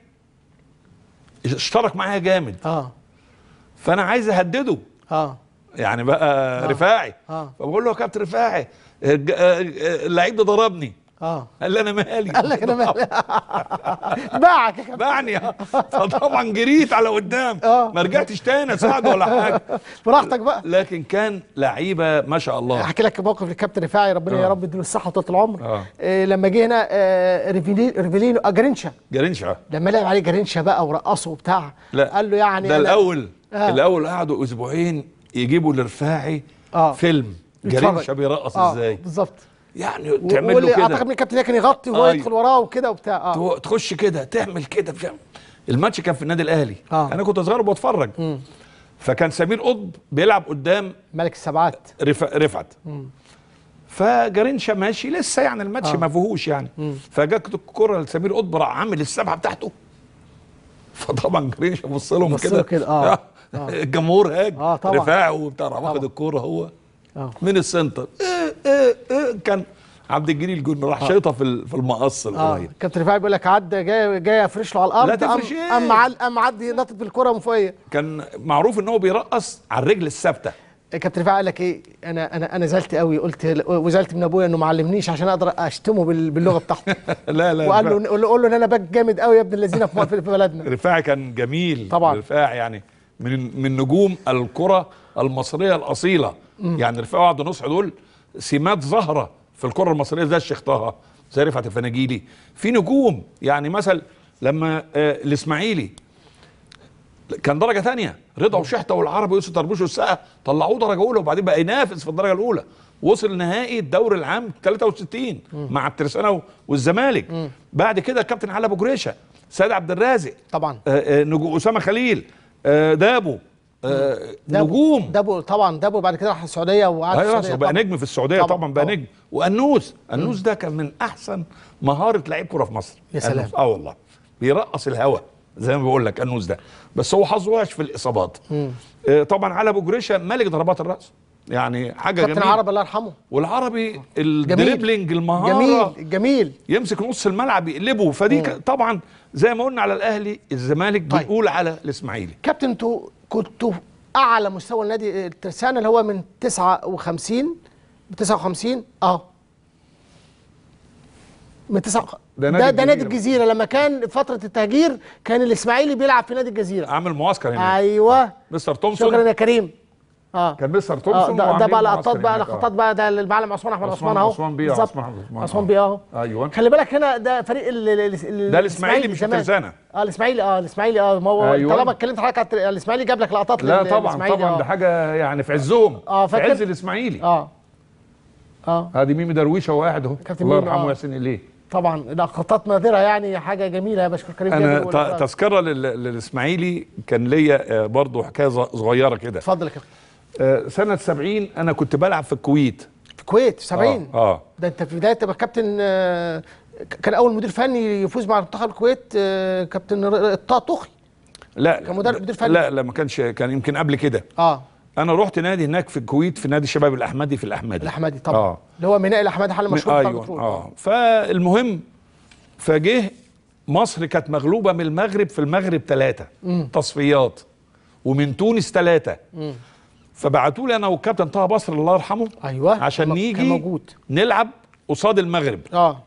اشترك معايا جامد اه فانا عايز اهدده اه يعني بقى رفاعي آه. فبقول له يا كابتن رفاعي الج- آه، آه، اللعيب ده ضربني اه قال لي انا مالي قال لك انا مالي باعك يا كابتن باعني فطبعا جريت على قدام آه. ما رجعتش تاني اساعده ولا حاجه براحتك بقى لكن كان لعيبه ما شاء الله احكي لك موقف للكابتن رفاعي ربنا يا آه. رب يديله الصحه وطول العمر آه. آه لما جه هنا آه ريفيلي- ريفيلينو آه جرينشا جرينشا لما لعب عليه جرينشا بقى ورقصه وبتاع لا قال له يعني ده أنا- الاول آه. الاول قعدوا اسبوعين يجيبوا لرفاعي آه. فيلم يتفرج. جرينشا بيرقص آه ازاي بالظبط يعني و- تعمل واللي له اعتقد كده ان الكابتن ده كان يغطي وهو أيوة. يدخل وراه وكده وبتاع اه تو- تخش كده تعمل كده بتاع. الماتش كان في النادي الاهلي آه. انا كنت صغير وبتفرج فكان سمير قطب بيلعب قدام ملك السبعات رف... رفعت فجرينشا ماشي لسه يعني الماتش آه. ما فيهوش يعني فجت الكره لسمير قطب راح عامل السبعه بتاعته فطبعا جرينشا بص لهم بص له كده كده، آه. الجمهور هاج آه، طبعا. رفاعي وبتاع راح واخد طبعا. الكوره هو اه من السنتر إيه إيه إيه كان عبد الجليل جون راح شايطها في ال- في المقص اه القريب كابتن رفاعي بيقول لك عدى جاي جاي افرش له على الارض لا تفرش قام- إيه؟ قام عل- قام عدي نطت بالكره من فوقيه كان معروف ان هو بيرقص على الرجل الثابته كابتن رفاعي قال لك ايه انا انا انا زعلت قوي قلت وزعلت من ابويا انه ما علمنيش عشان اقدر اشتمه بال- باللغه بتاعته لا لا وقال رفاعي- له قول له قول له ان انا باك جامد قوي يا ابن الذين في في بلدنا رفاعي كان جميل طبعا. رفاعي يعني من من نجوم الكره المصريه الاصيله يعني رفاعي وعبد النصح دول سمات ظاهره في الكره المصريه زي الشيخ طه زي رفعت الفناجيلي في نجوم يعني مثلا لما آه الاسماعيلي كان درجه ثانيه رضا وشحته والعربي ويوسف طربوش والسقا طلعوه درجه اولى وبعدين بقى ينافس في الدرجه الاولى وصل نهائي الدوري العام 63 مع الترسانه والزمالك بعد كده الكابتن علي ابو جريشه سيد عبد الرازق طبعا آه، آه، نجو- اسامه خليل آه، دابو آه، دابو- نجوم دابو طبعا دابو بعد كده راح السعوديه وقعد في ايوه السعوديه بقى طبعاً. نجم في السعوديه طبعاً، طبعا, بقى طبعاً. نجم وانوس انوس ده كان من احسن مهاره لعيب كره في مصر يا سلام. أنوس. اه والله بيرقص الهوا زي ما بقول لك انوس ده بس هو حظه وحش في الاصابات آه، طبعا علي ابو جريشه ملك ضربات الراس يعني حاجه كابتن جميله عرب الله يرحمه والعربي الدريبلينج المهاره جميل جميل يمسك نص الملعب يقلبه فدي ك- طبعا زي ما قلنا على الاهلي الزمالك طيب. بنقول على الاسماعيلي كابتن انتوا كنتوا اعلى مستوى النادي الترسانه اللي هو من 59 ب 59 اه من 9 ده ده نادي ده, نادي الجزيرة. الجزيره لما كان فتره التهجير كان الاسماعيلي بيلعب في نادي الجزيره عامل معسكر هنا ايوه مستر شكرا تومسون يا كريم اه كان مستر اه تومسون ده, ده وعاملين بقى معسكر لقطات بقى هناك. آه. لقطات بقى ده المعلم عثمان احمد عثمان- عثمان اهو عثمان بيه، بالظبط. عثمان- عثمان عثمان أهو. بيه اهو أيوة. خلي بالك هنا ده فريق ال- ال- ال- ده الإسماعيلي مش زمان. الترسانة. اه الاسماعيلي اه الاسماعيلي اه ما هو أيوة. طالما اتكلمت حضرتك على التر- الاسماعيلي جاب لك لقطات لا لل- طبعا الإسماعيلي، طبعا آه. ده حاجه يعني في عزهم آه، في فاكر؟ عز الاسماعيلي اه اه هذه ميمي درويشه واحد اهو كابتن الله ميمي، يرحمه آه. ويحسن اليه طبعا لقطات نادره يعني حاجه جميله يا باشا كريم انا جابر ت- والإخراج. تذكره لل- للاسماعيلي كان ليا آه، برضه حكايه ز- صغيره كده اتفضل يا كابتن آه، سنه 70 انا كنت بلعب في الكويت في الكويت 70 اه, آه. ده انت في بدايه تبقى كابتن آه، كان اول مدير فني يفوز مع منتخب الكويت آه، كابتن ر- طه طخي لا كمدرب- مدير فني. لا لا ما كانش كان يمكن قبل كده اه انا رحت نادي هناك في الكويت في نادي الشباب الاحمدي في الاحمدي الاحمدي طبعا اه اللي هو ميناء الاحمدي حل مشهور بتاع ايوه البترول. اه فالمهم فجه مصر كانت مغلوبه من المغرب في المغرب ثلاثه تصفيات ومن تونس ثلاثه فبعتوا لي انا والكابتن طه بصر الله يرحمه ايوه عشان كان- نيجي كان موجود نلعب قصاد المغرب اه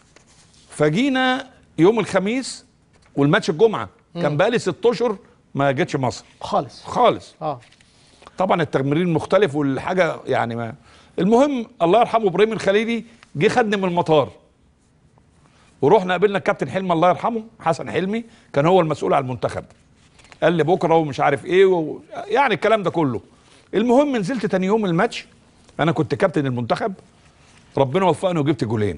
فجينا يوم الخميس والماتش الجمعه كان بقالي ست اشهر ما جتش مصر خالص خالص اه طبعا التمرين مختلف والحاجه يعني ما المهم الله يرحمه ابراهيم الخليلي جه خدني من المطار ورحنا قابلنا الكابتن حلمي الله يرحمه حسن حلمي كان هو المسؤول على المنتخب قال لي بكره ومش عارف ايه و... يعني الكلام ده كله المهم نزلت تاني يوم الماتش انا كنت كابتن المنتخب ربنا وفقني وجبت جولين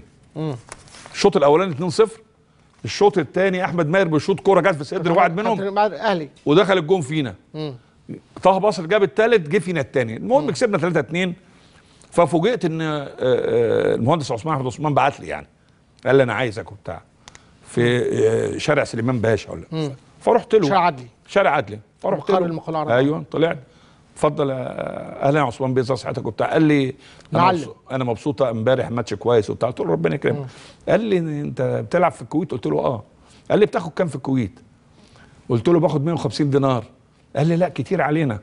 الشوط الاولاني 2-0 الشوط الثاني احمد ماهر بيشوط كوره جت في صدر واحد منهم كابتن مع الاهلي ودخل الجون فينا مم. طه بصر جاب الثالث جه فينا الثاني المهم كسبنا 3 2 ففوجئت ان آه، آه، المهندس عثمان احمد عثمان بعت لي يعني قال لي انا عايزك وبتاع في آه، شارع سليمان باشا ولا فرحت له شارع عدلي شارع عدلي فرحت مقر له المقاولة العربية. ايوه طلعت اتفضل يا اهلا يا عثمان بيه ازي صحتك وبتاع قال لي انا معلم. مبسوط انا مبسوطه امبارح ماتش كويس وبتاع قلت له ربنا يكرمك قال لي انت بتلعب في الكويت قلت له اه قال لي بتاخد كام في الكويت قلت له باخد 150 دينار قال لي لا كتير علينا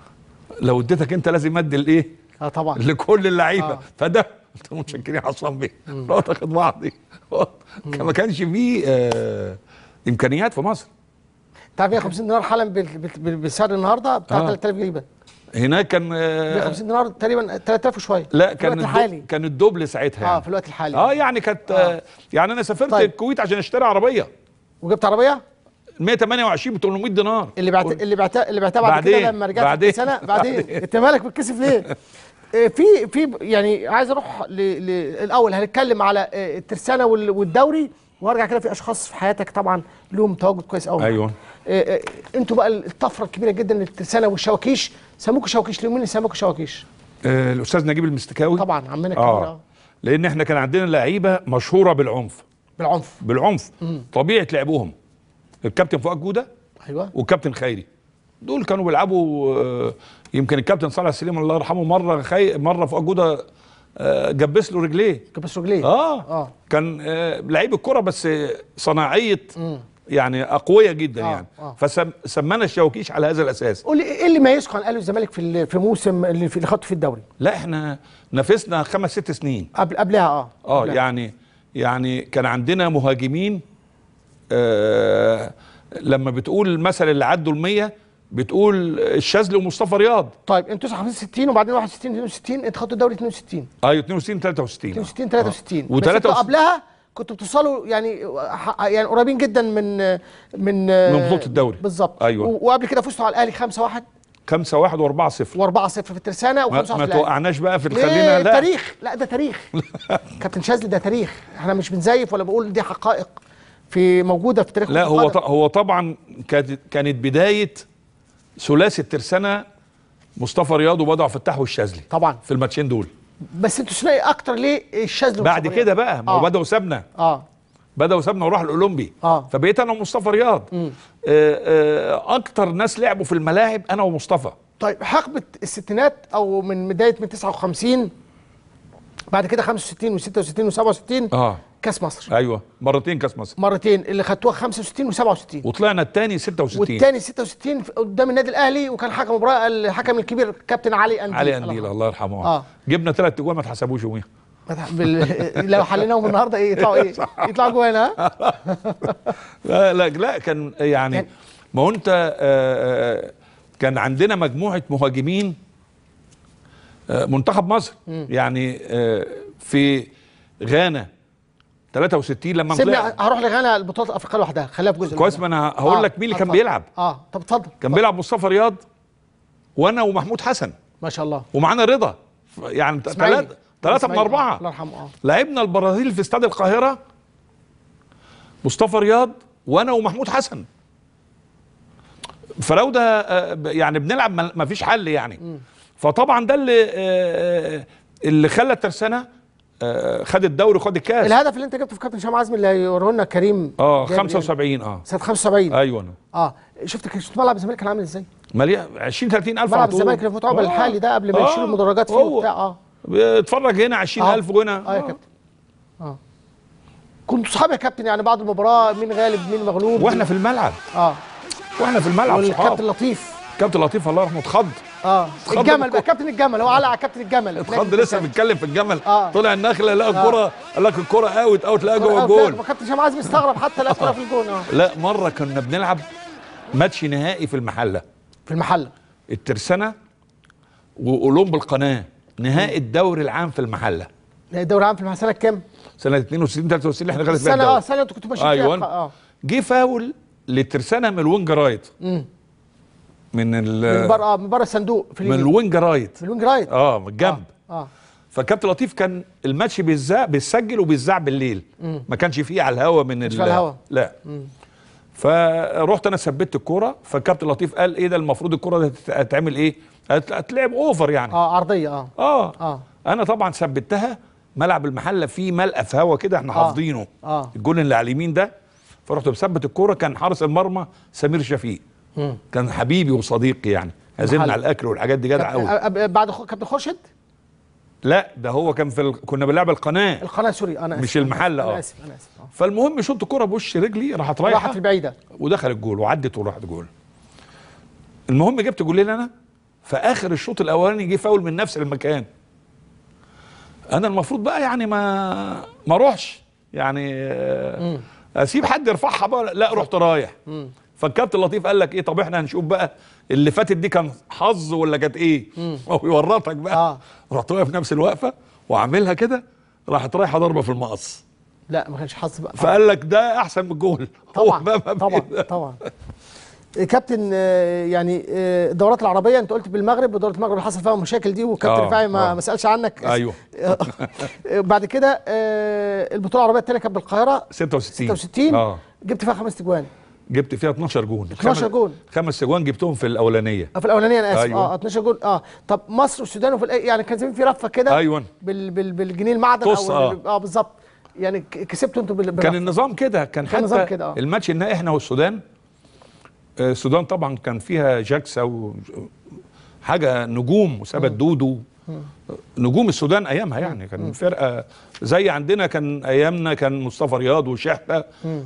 لو اديتك انت لازم ادي الايه اه طبعا لكل اللعيبه آه. آه. فده قلت له متشكرين يا عصام بيه رحت اخد بعضي ما كانش فيه آه امكانيات في مصر انت عارف 150 دينار حالا بال- بال- بال- بالسعر النهارده بتاع آه. 3000 جنيه هناك كان آه 150 دينار تقريبا 3000 وشويه لا في كان الوقت الدو- الحالي كان الدبل ساعتها اه يعني. في الوقت الحالي اه يعني كانت آه. يعني انا سافرت طيب. طيب. الكويت عشان اشتري عربيه وجبت عربيه 128 ب 800 دينار اللي بعت اللي بعتها اللي بعتها بعد كده بعدين. لما رجعت بعدين. سنه بعدين بعدين. انت مالك بتكسف ليه؟ آه، في في يعني عايز اروح ل- ل- الاول هنتكلم على آه، الترسانه وال- والدوري وارجع كده في اشخاص في حياتك طبعا لهم تواجد كويس قوي ايوه آه، آه، انتوا بقى الطفره الكبيره جدا للترسانه والشواكيش سموكوا شواكيش ليه مين اللي سموكوا شواكيش؟ آه الاستاذ نجيب المستكاوي طبعا عمنا الكبير اه اه لان احنا كان عندنا لعيبه مشهوره بالعنف بالعنف بالعنف طبيعه لعبهم الكابتن فؤاد جوده ايوه والكابتن خيري دول كانوا بيلعبوا آه، يمكن الكابتن صالح سليم الله يرحمه مره خي... مره فؤاد جوده آه، جبس له رجليه كبس رجليه اه, اه كان آه، لعيب الكره بس صناعيه يعني اقوياء جدا آه، يعني آه. فسمانا الشواكيش على هذا الاساس قول لي ايه اللي ميزكم عن اهلي والزمالك في ال- في موسم اللي في اللي خدته في الدوري؟ لا احنا نافسنا خمس ست سنين قبل قبلها اه اه قبلها. يعني يعني كان عندنا مهاجمين آه لما بتقول المثل اللي عدوا ال100 بتقول الشاذلي ومصطفى رياض طيب انتوا 65 وبعدين 61 62 انت خدتوا الدوري 62 ايوه 62 63 62 63 و بس انتوا 63 قبلها كنتوا بتوصلوا يعني ح- يعني قريبين جدا من من من بطولة الدوري. بالظبط أيوة. و- وقبل كده فزتوا على الاهلي 5 1 5 1 و4 0 و4 0 في الترسانه و5 ما, 1 في ما الاهلي توقعناش بقى في ليه؟ خلينا لا تاريخ لا ده تاريخ كابتن شاذلي ده تاريخ احنا مش بنزيف ولا بقول دي حقائق في موجوده في تاريخ لا كرة هو القدم. ط- هو طبعا كانت كانت بدايه ثلاثي الترسانه مصطفى رياض وبدر عبد الفتاح والشاذلي طبعا في الماتشين دول بس انتوا ثنائي اكتر ليه الشاذلي بعد ومصطفى كده رياض؟ بقى ما هو آه. بدأوا سابنا اه بدأوا سابنا وراح الاولمبي آه. فبقيت انا ومصطفى رياض آه آه اكتر ناس لعبوا في الملاعب انا ومصطفى طيب حقبه الستينات او من بدايه من 59 بعد كده 65 و66 و67 اه كاس مصر ايوه مرتين كاس مصر مرتين اللي خدتوها 65 و67 وطلعنا الثاني 66 والتاني 66 في- قدام النادي الاهلي وكان حكم مباراه الحكم الكبير كابتن علي انديل علي انديل الله يرحمه آه. جبنا ثلاث اجوان ما اتحسبوش يوميها بال... لو حليناهم النهارده ايه يطلعوا ايه يطلعوا جوانا ها لا لا لا كان يعني يعني- ما هو انت آه، آه، كان عندنا مجموعه مهاجمين آه، منتخب مصر يعني آه، في غانا 63 لما سيبني طلع هروح لغانا البطولات الافريقيه لوحدها خليها في جزء كويس لوحدها. ما انا هقول لك مين اللي كان اتفضل. بيلعب اه طب اتفضل كان بيلعب مصطفى رياض وانا ومحمود حسن ما شاء الله ومعانا رضا يعني إسماعيلي. ثلاثه ثلاثه من إسماعيلي. اربعه الله يرحمه اه لعبنا البرازيل في استاد القاهره مصطفى رياض وانا ومحمود حسن فراوده آه، ب- يعني بنلعب ما ما فيش حل يعني فطبعا ده اللي آه، آه، اللي خلى الترسانه آه خد الدوري وخد الكاس الهدف اللي انت جبته في كابتن هشام عزمي اللي هيوريه لنا كريم اه جابر 75 اه يعني. سنه 75 ايوه اه شفت شفت ملعب الزمالك كان عامل ازاي؟ مليان 20 30 الف ملعب على طول. الزمالك اللي في متعب آه. الحالي ده قبل ما آه. يشيلوا المدرجات فيه هو. وبتاع اه اتفرج هنا 20000 وهنا اه يا كابتن اه كنتوا صحاب يا كابتن يعني بعد المباراه مين غالب مين مغلوب واحنا في الملعب اه واحنا في الملعب والكابتن صحاب لطيف كابتن لطيف الله يرحمه اتخض اه اتخض الجمل بالكرة. بقى كابتن الجمل هو علق على كابتن الجمل اتخض لسه بيتكلم في الجمل آه. طلع النخله لقى الكره قال لك الكره اوت اوت لقى جوه جول الجول كابتن هشام عزمي استغرب حتى لا كره في الجون اه لا مره كنا بنلعب ماتش نهائي في المحله في المحله الترسانه واولمب القناه نهائي الدوري العام في المحله الدوري العام في المحله سنه كام؟ سنه 62 63 اللي احنا خدنا فيها السنه اه الدوري سنه انتوا كنتوا ماشيين ايوه فيها اه جه فاول للترسانه من الوينج رايت مم. من من ال بره اه من بره الصندوق في من اليمين الوينج رايت في الوينج رايت اه من الجنب اه فكابتن لطيف كان الماتش بيتذاع بيتسجل وبيتذاع بالليل ما كانش فيه على الهوا من ال... على الهوا. لا فرحت انا ثبت الكوره فالكابتن لطيف قال ايه ده المفروض الكوره دي هتت- هتتعمل ايه هت- هتلعب اوفر يعني اه عرضيه اه اه, آه. انا طبعا ثبتها ملعب المحله فيه ملقى في هوا كده احنا آه. حافظينه آه. الجول اللي على اليمين ده فرحت مثبت الكوره كان حارس المرمى سمير شفيق كان حبيبي وصديقي يعني عزمنا المحل. على الاكل والحاجات دي جدع قوي آه، آه، بعد خ- كابتن خورشيد لا ده هو كان في ال... كنا بنلعب القناه القناه سوري انا اسف مش المحل، انا آه. اسف انا اسف اه فالمهم شط كرة بوش رجلي راحت راحت رايحه في البعيده ودخل الجول وعدت وراحت جول المهم جبت جولين انا في اخر الشوط الاولاني جه فاول من نفس المكان انا المفروض بقى يعني ما ما اروحش يعني آه، اسيب حد يرفعها بقى لا رحت رايح فالكابتن لطيف قال لك ايه طب احنا هنشوف بقى اللي فاتت دي كان حظ ولا كانت ايه هو يورطك بقى آه. رحت واقف نفس الوقفه وعاملها كده راحت رايحه ضربه في المقص لا ما كانش حظ بقى فقال لك ده احسن من الجول هو طبعا بقى ما طبعا بين- طبعا إيه كابتن آه، يعني آه، الدورات العربيه انت قلت بالمغرب ودوره المغرب اللي حصل فيها المشاكل دي وكابتن آه، رفاعي ما آه. ما سالش عنك ايوه آه، بعد كده آه، البطوله العربيه الثانيه كانت بالقاهره 66 66 اه جبت فيها خمس تجوان جبت فيها 12 جون 12 خمس- جون. خمس جوان جبتهم في الاولانيه آه، في الاولانيه انا اسف أيوة. اه 12 جول اه طب مصر والسودان وفي الآ- يعني كان زمان في رفه كده أيوة. بال بال بالجنيه المعدن طص، او آه. ال- اه بالظبط يعني ك- كسبتوا انتوا بال كان بالرفة. النظام كده كان كان حتى النظام كده، آه. الماتش النهائي احنا والسودان آه، السودان طبعا كان فيها جاكسا و حاجه نجوم وثبت دودو نجوم السودان ايامها يعني كان فرقه زي عندنا كان ايامنا كان مصطفى رياض وشحته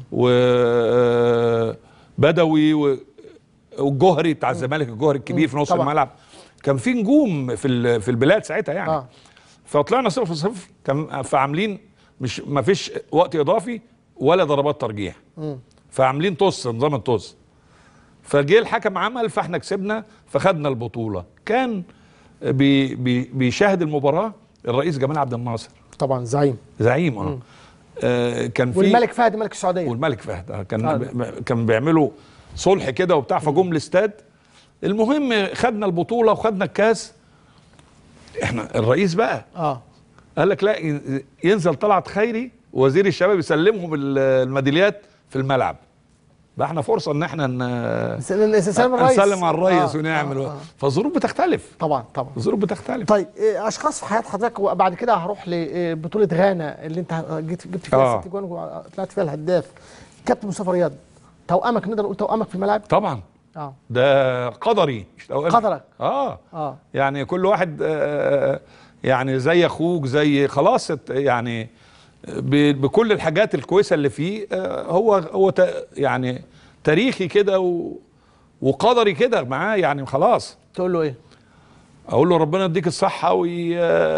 وبدوي و- والجوهري بتاع الزمالك الجوهري الكبير في نص طبعا. الملعب كان في نجوم في ال- في البلاد ساعتها يعني آه. فطلعنا صفر صفر كان فعاملين مش ما فيش وقت اضافي ولا ضربات ترجيح فعاملين طص نظام الطص فجه الحكم عمل فاحنا كسبنا فخدنا البطوله كان بي بي بيشاهد المباراه الرئيس جمال عبد الناصر طبعا زعيم زعيم اه, آه كان في والملك فهد ملك السعوديه والملك فهد آه كان آه. ب- كان بيعملوا صلح كده وبتاع فجم الاستاد المهم خدنا البطوله وخدنا الكاس احنا الرئيس بقى اه قال لك لا ي- ينزل طلعت خيري وزير الشباب يسلمهم ال- الميداليات في الملعب بقى احنا فرصه ان احنا ن- سلام الرئيس نسلم على الرئيس آه، ونعمل آه، آه. فالظروف بتختلف طبعا طبعا الظروف بتختلف طيب إيه، اشخاص في حياه حضرتك وبعد كده هروح لبطوله غانا اللي انت جيت جبت فيها آه. ست جوان وطلعت فيها الهداف كابتن مصطفى رياض توأمك نقدر نقول توأمك في الملعب طبعا اه ده قدري مش توأمي. قدرك. اه اه يعني كل واحد آه، يعني زي اخوك زي خلاص ات- يعني ب- بكل الحاجات الكويسه اللي فيه آه، هو هو ت- يعني تاريخي كده و- وقدري كده معاه يعني خلاص تقول له ايه اقول له ربنا يديك الصحه وي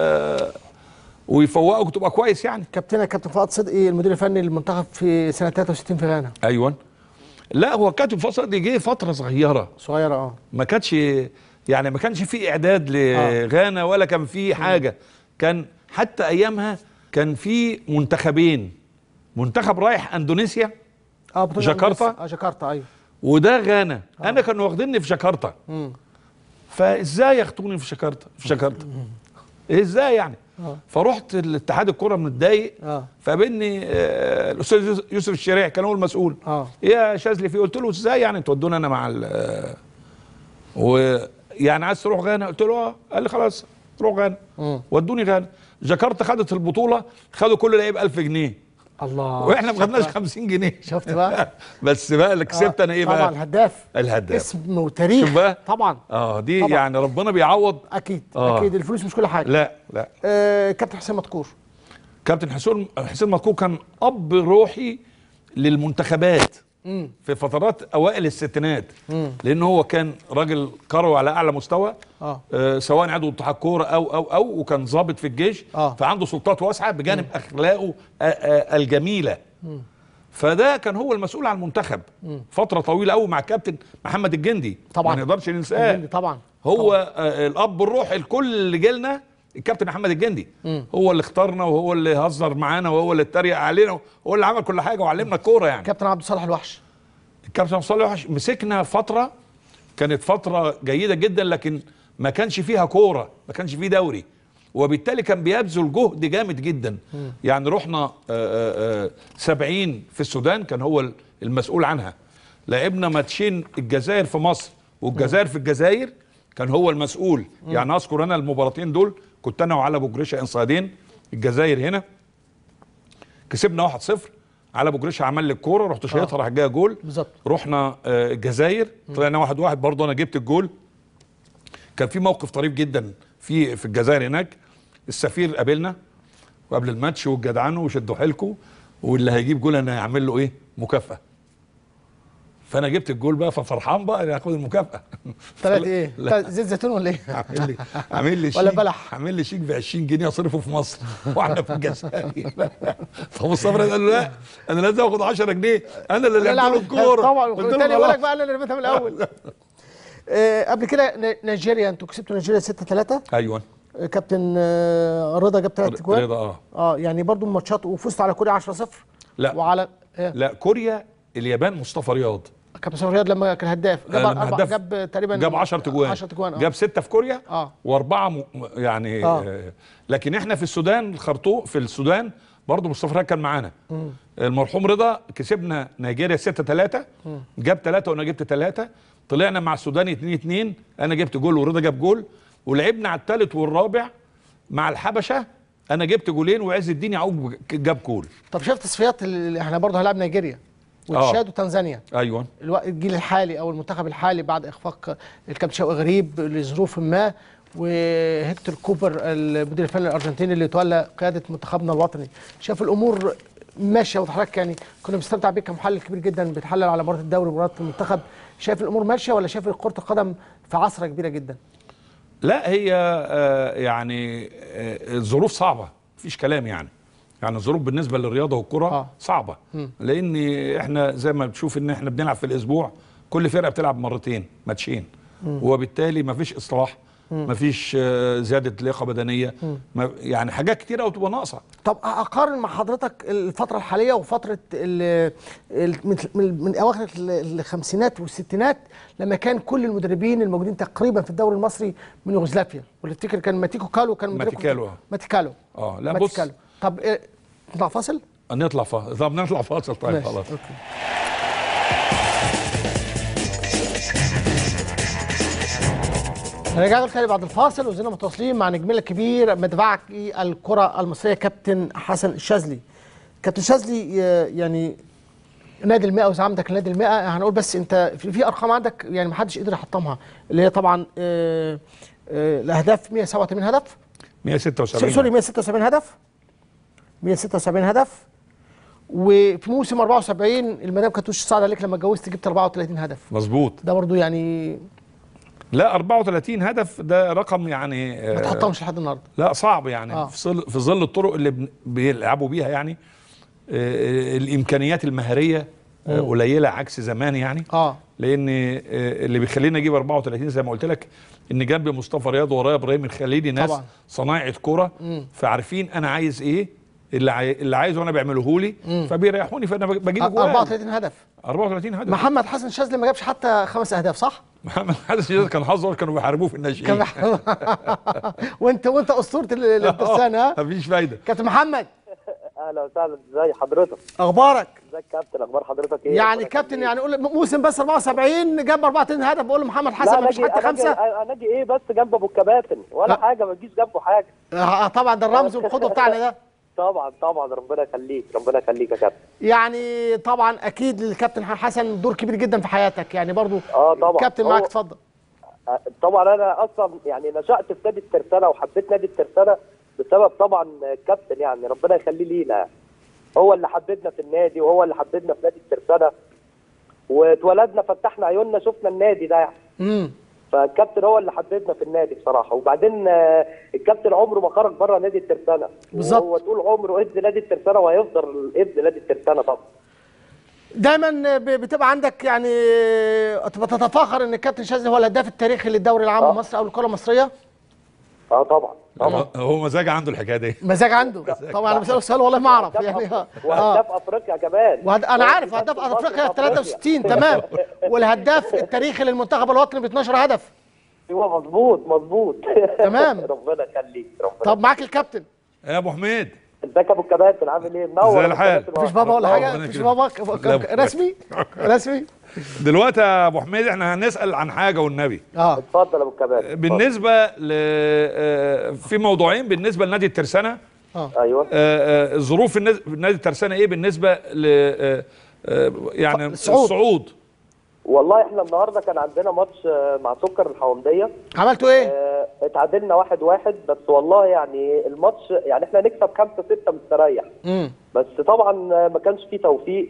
ويفوقك وتبقى كويس يعني كابتننا كابتن فؤاد صدقي المدير الفني للمنتخب في سنه 63 في غانا ايوه لا هو كاتب فصل دي جه فتره صغيره صغيره اه ما كانش يعني ما كانش في اعداد لغانا ولا كان في حاجه كان حتى ايامها كان في منتخبين منتخب رايح اندونيسيا اه بطولة جاكرتا؟ اه جاكرتا ايوه وده غانا انا كانوا واخديني في جاكرتا مم. فازاي ياخدوني في جاكرتا في جاكرتا ازاي يعني آه. فرحت الاتحاد الكره متضايق اه فقابلني آه، الاستاذ يوسف- يوسف الشريع كان هو المسؤول اه يا شاذلي فيه قلت له ازاي يعني تودونا انا مع ال ويعني عايز تروح غانا قلت له اه قال لي خلاص روح غانا مم. ودوني غانا جاكرتا خدت البطوله خدوا كل لعيب 1000 جنيه الله واحنا ما شفت خدناش بقى؟ 50 جنيه شفت بقى بس بقى اللي كسبت انا ايه طبعا بقى الهداف الهداف اسم وتاريخ شوف بقى. طبعا اه دي طبعا. يعني ربنا بيعوض اكيد آه. اكيد الفلوس مش كل حاجه لا لا آه كابتن حسين مدكور كابتن حسين حسين مدكور كان اب روحي للمنتخبات في فترات اوائل الستينات لان هو كان راجل كروي على اعلى مستوى آه. آه سواء عضو اتحاد كوره او او او وكان ضابط في الجيش آه. فعنده سلطات واسعه بجانب اخلاقه آه آه الجميله فده كان هو المسؤول عن المنتخب فتره طويله قوي مع الكابتن محمد الجندي طبعا. ما نقدرش ننساه الجندي طبعا هو آه الاب الروحي لكل اللي جيلنا الكابتن محمد الجندي هو اللي اختارنا وهو اللي هزر معانا وهو اللي اتريق علينا وهو اللي عمل كل حاجه وعلمنا الكوره يعني كابتن عبد الصالح الوحش الكابتن صالح وحش مسكنا فتره كانت فتره جيده جدا لكن ما كانش فيها كوره ما كانش فيه دوري وبالتالي كان بيبذل جهد جامد جدا يعني رحنا آه، آه، آه، 70 في السودان كان هو المسؤول عنها لعبنا ماتشين الجزائر في مصر والجزائر في الجزائر كان هو المسؤول يعني اذكر انا المباراتين دول كنت انا وعلى ابو جريشه انصادين الجزائر هنا كسبنا 1-0 على ابو جريشه عمل لي الكوره رحت شايطها راح جايه جول بالظبط. رحنا آه، الجزائر طلعنا واحد واحد برضه انا جبت الجول كان في موقف طريف جدا في في الجزائر هناك السفير قابلنا وقبل الماتش وجدعنوا وشدوا حيلكم واللي هيجيب جول انا هعمل له ايه مكافاه فانا جبت الجول بقى ففرحان بقى إني هاخد المكافاه طلعت ايه لا. طلعت زيت زيتون ولا ايه عامل لي عامل لي ولا شيك بلح؟ عامل لي شيك ب 20 جنيه اصرفه في مصر واحنا في الجزائر فمصطفى قال له لا انا لازم اخد 10 جنيه انا اللي لا، لعبت له الكوره طبعا قلت تاني له يقول لك خلاص. بقى انا اللي رميتها من الاول آه قبل كده ن- نيجيريا انتوا كسبتوا نيجيريا 6 3 ايوه كابتن آه رضا جاب ثلاث اجوان رضا اه اه يعني برضو ماتشات وفزتوا على كوريا 10 0 لا. وعلى آه. لا كوريا اليابان مصطفى رياض كابتن سامي رياض لما كان هداف جاب لما أربع هداف جاب تقريبا جاب 10 تجوان 10 تجوان آه. جاب 6 في كوريا آه. واربعه م... يعني آه. آه. لكن احنا في السودان الخرطوم في السودان برضه مصطفى رياض كان معانا المرحوم رضا كسبنا نيجيريا 6 3 جاب 3 وانا جبت 3 طلعنا مع السودان 2 2 انا جبت جول ورضا جاب جول ولعبنا على الثالث والرابع مع الحبشه انا جبت جولين وعز الدين يعقوب جاب جول طب شايف تصفيات اللي احنا برضه هنلعب نيجيريا وتشاد وتنزانيا ايوه الوقت الجيل الحالي او المنتخب الحالي بعد اخفاق الكابتن شوقي غريب لظروف ما وهيكتور كوبر المدير الفني الارجنتيني اللي تولى قياده منتخبنا الوطني شاف الامور ماشيه وحضرتك يعني كنا بنستمتع بيك كمحلل كبير جدا بتحلل على مباراه الدوري ومباراه المنتخب شايف الامور ماشيه ولا شايف كره القدم في عصره كبيره جدا لا هي آه، يعني آه، الظروف صعبه مفيش كلام يعني يعني الظروف بالنسبه للرياضه والكره آه. صعبه لان احنا زي ما بتشوف ان احنا بنلعب في الاسبوع كل فرقه بتلعب مرتين ماتشين وبالتالي مفيش اصلاح مفيش آه، زياده لياقه بدنيه ما- يعني حاجات كتيره وتبقى ناقصه طب اقارن مع حضرتك الفتره الحاليه وفتره ال ال من, من, من اواخر ال- الخمسينات والستينات لما كان كل المدربين الموجودين تقريبا في الدوري المصري من يوغوسلافيا واللي تفتكر كان ماتيكو كالو كان مدرب ماتيكالو، آه. ماتيكالو اه لا بص ماتيكالو طب إيه نطلع فاصل؟ نطلع فاصل طب نطلع فاصل طيب ماشي، خلاص أوكي. رجعنا تاني بعد الفاصل وزينا متواصلين مع نجمنا الكبير مدفعي الكرة المصرية كابتن حسن الشاذلي. كابتن شاذلي آه، يعني نادي المئة وزعامتك نادي المئة هنقول بس انت في, في ارقام عندك يعني ما حدش قدر يحطمها اللي هي طبعا آه، آه، الاهداف 187 هدف 176 سوري 176 هدف 176 هدف وفي موسم 74 المدام كانتوش صعد عليك لما اتجوزت جبت 34 هدف مظبوط ده برضو يعني لا 34 هدف ده رقم يعني ما آه، تحطمش لحد النهارده لا صعب يعني آه. في ظل في ظل الطرق اللي بن- بيلعبوا بيها يعني آه، الامكانيات المهريه آه، قليله عكس زمان يعني اه لان آه، اللي بيخليني اجيب 34 زي ما قلت لك ان جنب مصطفى رياض ورايا ابراهيم الخليلي ناس طبعا. صنايعه كوره فعارفين انا عايز ايه اللي عاي... اللي عايزه انا بعمله لي فبيريحوني فانا بج- بجيب جوال 34 هدف 34 هدف محمد حسن شاذلي ما جابش حتى خمس اهداف صح؟ محمد حسن كان حظه كانوا بيحاربوه في الناشئين كان وانت وانت اسطوره ال- الترسانه ها؟ مفيش فايده كابتن محمد اهلا وسهلا ازي حضرتك اخبارك ازيك كابتن اخبار حضرتك ايه يعني ربنا كابتن يخليك. يعني قول موسم بس 74 جاب 34 هدف بقول لمحمد حسن لا ما فيش ناجي حتى ناجي خمسه ناجي ايه بس جنب ابو الكباتن ولا لا. حاجه ما تجيش جنبه حاجه آه طبعا ده الرمز والقدوه بتاعنا ده طبعا طبعا ربنا يخليك ربنا يخليك يا كابتن يعني طبعا اكيد الكابتن حسن دور كبير جدا في حياتك يعني برضو اه طبعا الكابتن معاك هو- اتفضل آه، طبعا انا اصلا يعني نشات في نادي الترسانه وحبيت نادي الترسانه بسبب طبعا الكابتن يعني ربنا يخليه لينا يعني. هو اللي حببنا في النادي وهو اللي حببنا في نادي الترسانه واتولدنا فتحنا عيوننا شفنا النادي ده يعني امم فالكابتن هو اللي حببنا في النادي بصراحه وبعدين آه، الكابتن عمره ما خرج بره نادي الترسانه بالظبط. وهو طول عمره ابن نادي الترسانه وهيفضل ابن نادي الترسانه طبعا دايما ب- بتبقى عندك يعني تبقى تتفاخر ان الكابتن شاذلي هو الهداف التاريخي للدوري العام آه. المصري او الكره المصريه اه طبعا طبعا هو مزاج عنده الحكايه دي مزاج عنده طبعا انا بساله سؤال والله ما اعرف يعني اه وهداف اه افريقيا كمان وهد... انا عارف وهداف هداف مصر افريقيا في 63 تمام والهداف التاريخي للمنتخب الوطني ب 12 هدف ايوه مظبوط مظبوط تمام. ربنا يخليك ربنا طب معاك الكابتن يا ابو حميد ازيك يا ابو الكباتن عامل ايه منور زي يا أبو الحال. الكباتن. مفيش بابا ولا ربنا حاجه يكرمك. مفيش بابا ك- لا، ك- رسمي رسمي دلوقتي يا ابو حميد احنا هنسال عن حاجه والنبي اه اتفضل يا ابو الكباتن اتفضل. بالنسبه ل آه، في موضوعين بالنسبه لنادي الترسانه ايوه آه، آه، ظروف الناس- نادي الترسانه ايه بالنسبه ل آه، آه، يعني الصعود. الصعود والله احنا النهارده كان عندنا ماتش آه، مع سكر الحومديه عملتوا ايه؟ آه، اتعادلنا واحد واحد بس والله يعني الماتش يعني احنا نكسب خمسة ستة مستريح امم بس طبعا آه، ما كانش فيه توفيق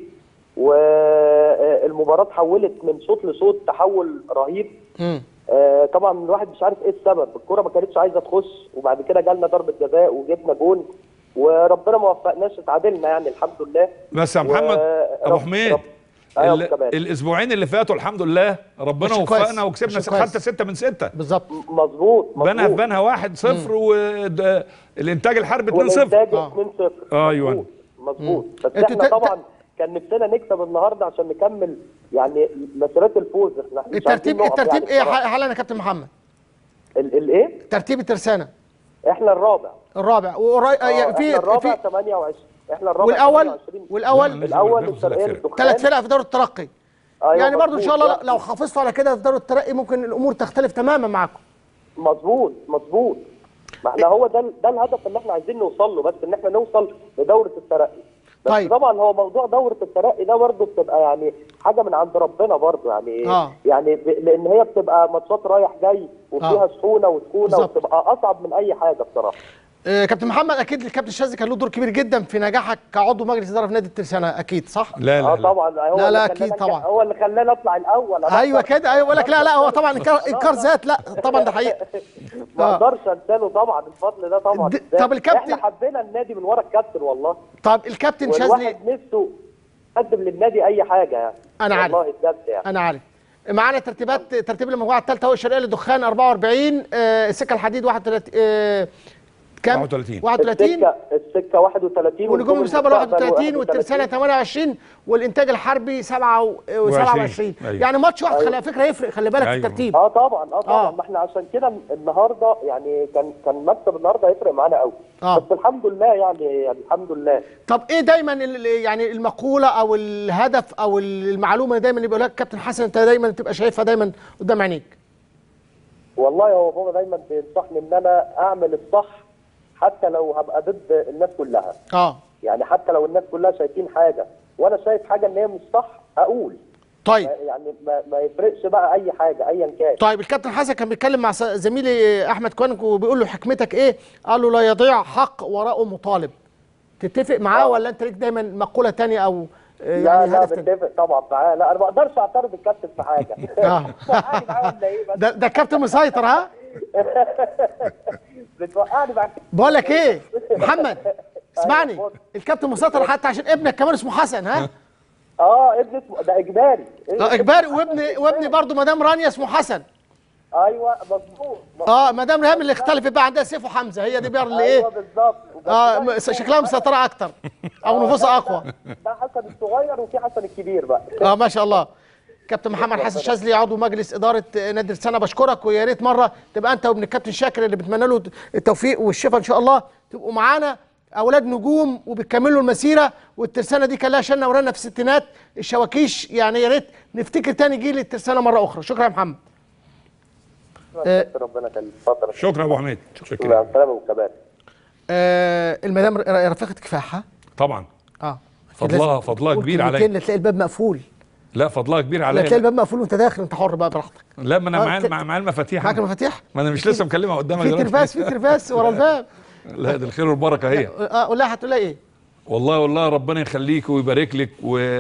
والمباراة تحولت من شوط لشوط تحول رهيب امم آه، طبعا الواحد مش عارف ايه السبب الكرة ما كانتش عايزة تخش وبعد كده جالنا ضربة جزاء وجبنا جون وربنا ما وفقناش اتعادلنا يعني الحمد لله بس يا محمد و- ابو رب- حميد رب- أيوة ال- أبو كمال. الاسبوعين اللي فاتوا الحمد لله ربنا ماشي كويس. وفقنا وكسبنا ماشي كويس. حتى ستة من ستة بالظبط مظبوط بنها في مظبوط بنها واحد صفر والانتاج الحرب 2 0 والانتاج آه. 2 0 أيوة. مظبوط بس أنت احنا ت- طبعا كان نفسنا نكسب النهارده عشان نكمل يعني مسيرات الفوز احنا مش عايزين الترتيب نقف الترتيب يعني ايه بصراحة. حاليا يا كابتن محمد؟ ال- الايه؟ ترتيب الترسانه احنا الرابع الرابع وقري... آه، يعني احنا في الرابع في 28 احنا الرابع والاول 28. والاول الاول الشرقيه للدخان ثلاث فرق في دوري الترقي أيوة يعني برضو ان مظبوط. شاء الله لا، لو حافظتوا على كده في دوري الترقي ممكن الامور تختلف تماما معاكم مظبوط مظبوط ما احنا هو ده ده الهدف اللي احنا عايزين نوصل له بس ان احنا نوصل لدوره الترقي بس طيب. طبعا هو موضوع دوره الترقي ده برضه بتبقى يعني حاجه من عند ربنا برضه يعني آه. يعني ب... لان هي بتبقى ماتشات رايح جاي وفيها آه. سخونه وسكونه بالظبط. وبتبقى اصعب من اي حاجه بصراحه آه، كابتن محمد اكيد الكابتن شاذلي كان له دور كبير جدا في نجاحك كعضو مجلس اداره في نادي الترسانه اكيد صح؟ لا اه لا, لا. طبعا هو لا، اللي لا، خلاني أكيد أنجح- طبعا. هو اللي خلاني اطلع الاول أنا ايوه أقدر- كده ايوه بقول لك لا لا هو طبعا انكار انكار ذات لا طبعا ده حقيقي ما آه. اقدرش انسى له طبعا الفضل ده طبعا د- طب الكابتن- احنا حبينا النادي من ورا الكابتن والله طب الكابتن شاذلي والواحد نفسه يقدم للنادي اي حاجه يعني أنا عارف. والله بجد يعني انا عارف معانا ترتيبات ترتيب المجموعه الثالثه هو الشرقيه للدخان 44 آه، السكه الحديد 31 آه، كام 31. 31 السكه السكه 31 ونجوم المستقبل 31 31 والترسانه 28 والانتاج الحربي 27 أيوة. يعني ماتش واحد خلي فكره يفرق خلي بالك في أيوة. الترتيب اه طبعا اه طبعا آه. ما احنا عشان كده النهارده يعني كان كان مكسب النهارده هيفرق معانا قوي آه. بس الحمد لله يعني, يعني الحمد لله طب ايه دايما ال- يعني المقوله او الهدف او المعلومه اللي دايما يبقى لك كابتن حسن انت دايما تبقى شايفها دايما قدام عينيك والله هو بابا دايما بينصحني ان انا اعمل الصح حتى لو هبقى ضد الناس كلها اه يعني حتى لو الناس كلها شايفين حاجه وانا شايف حاجه ان هي مش صح اقول طيب يعني ما, ما يفرقش بقى اي حاجه ايا كان طيب الكابتن حسن كان بيتكلم مع س- زميلي احمد كوانك وبيقول له حكمتك ايه قال له لا يضيع حق وراءه مطالب تتفق معاه آه. ولا انت ليك دايما مقوله تانية او آه، لا يعني لا هدف تاني بتفق طبعا معاه لا انا ما اقدرش اعترض الكابتن في حاجه آه. بتوقعني معاه ولا ايه بس ده ده كابتن مسيطر ها بتوقعني معاه بقول لك ايه محمد اسمعني الكابتن مسيطر حتى عشان ابنك كمان اسمه حسن ها اه ابن اسمه ده اجباري اه اجباري وابني وابني برضه مدام رانيا اسمه حسن ايوه مظبوط اه مدام ريهام اللي اختلفت بقى عندها سيف وحمزه هي دي بقى اللي ايوه ايه بالظبط وبس اه ده م- شكلها مسيطره اكتر او نفوسها اقوى ده حسن الصغير وفي حسن الكبير بقى اه ما شاء الله كابتن محمد حسن شاذلي عضو مجلس اداره نادي السنه بشكرك ويا ريت مره تبقى انت وابن الكابتن شاكر اللي بتمنى له التوفيق والشفاء ان شاء الله تبقوا معانا اولاد نجوم وبيكملوا المسيره والترسانه دي كان لها شنه ورانا في الستينات الشواكيش يعني يا ريت نفتكر تاني جيل الترسانه مره اخرى شكرا يا محمد آه. ربنا يخليك اتفضل شكرا يا ابو حميد مع شكرا السلامه والكبار آه المدام ر- رفيقه كفاحه طبعا اه فضلها- لازم فضلها تقول كبير عليا. كلمتين لا تلاقي الباب مقفول لا فضلها كبير لا تلاقي عليا الباب مقفول وانت داخل انت حر بقى براحتك لا ما انا آه، معايا ت- مع- معايا المفاتيح معاك أنا. المفاتيح ما انا مش لسه مكلمها قدامك في دلوقتي. ترباس في ترباس ورا الباب لا ده الخير والبركه هي اه قول لها هتقول لها ايه والله والله ربنا يخليك ويبارك لك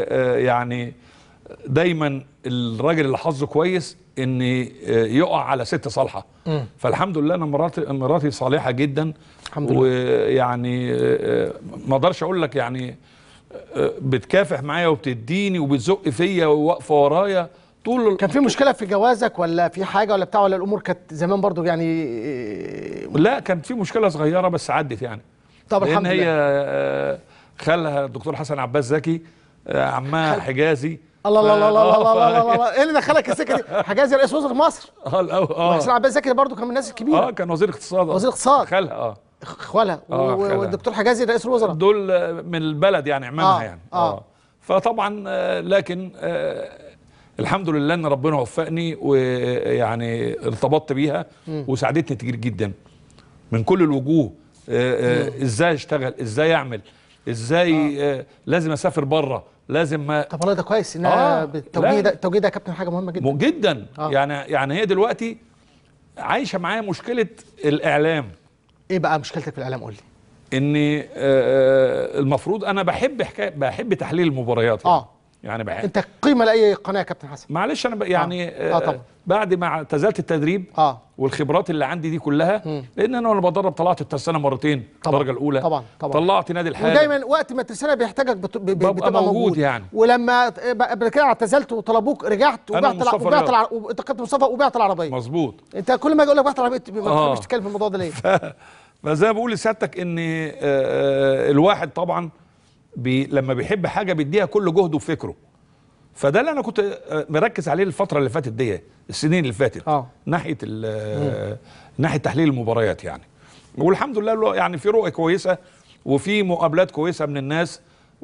ويعني دايما الراجل اللي حظه كويس ان آه، يقع على ست صالحه فالحمد لله انا مراتي مراتي صالحه جدا الحمد لله. ويعني آه، ما اقدرش اقول لك يعني آه، بتكافح معايا وبتديني وبتزق فيا وواقفه ورايا طول ال- كان في مشكله في جوازك ولا في حاجه ولا بتاع ولا الامور كانت زمان برضو يعني آه، لا كانت في مشكله صغيره بس عدت يعني طب لان الحمد هي لله آه، خالها الدكتور حسن عباس زكي آه، عمها حجازي الله الله الله الله آه، الله الله, الله, ف- الله. ايه اللي دخلك السكه دي حجازي رئيس وزراء مصر اه الأو- وحسين اه عباس زكي برضو كان من الناس الكبيره اه كان وزير اقتصاد وزير اقتصاد. خالها اه اخوالها آه، و- خالها. والدكتور حجازي رئيس الوزراء دول آه، من البلد يعني عمامها آه، يعني آه. فطبعا آه، لكن آه، الحمد لله ان ربنا وفقني ويعني ارتبطت بيها وساعدتني كتير جدا من كل الوجوه آه، آه، ازاي اشتغل ازاي اعمل ازاي آه. لازم اسافر بره لازم ما طب والله ده كويس انها آه، بالتوجيه لا. ده التوجيه ده يا كابتن حاجه مهمه جدا م- جدا آه. يعني يعني هي دلوقتي عايشه معايا مشكله الاعلام ايه بقى مشكلتك في الاعلام قول لي ان آه، آه، المفروض انا بحب حكايه بحب تحليل المباريات يعني. آه. يعني بحب انت قيمه لاي قناه يا كابتن حسن معلش انا ب... يعني آه. آه، طبعا. بعد ما اعتزلت التدريب اه والخبرات اللي عندي دي كلها لان انا وانا بدرب طلعت الترسانه مرتين طبعا. الدرجه الاولى طبعا، طبعا. طلعت نادي الحاجه ودايما وقت ما الترسانه بيحتاجك بت... ب... ب- ببقى بتبقى موجود موجود, يعني. ولما ت- قبل كده اعتزلت وطلبوك رجعت أنا وبعت الع... ومصطفى وبعت رياض. الع... وانت كنت مصطفى وبعت العربيه مظبوط انت كل ما اجي اقول لك بعت العربيه ما آه. بتحبش تتكلم في الموضوع ده ليه؟ فزي ما بقول لسيادتك ان آه، آه، الواحد طبعا بي لما بيحب حاجه بيديها كل جهده وفكره فده اللي انا كنت آه، مركز عليه الفتره اللي فاتت دي السنين اللي فاتت آه. ناحيه ال- آه، ناحيه تحليل المباريات يعني والحمد لله له- يعني في رؤيه كويسه وفي مقابلات كويسه من الناس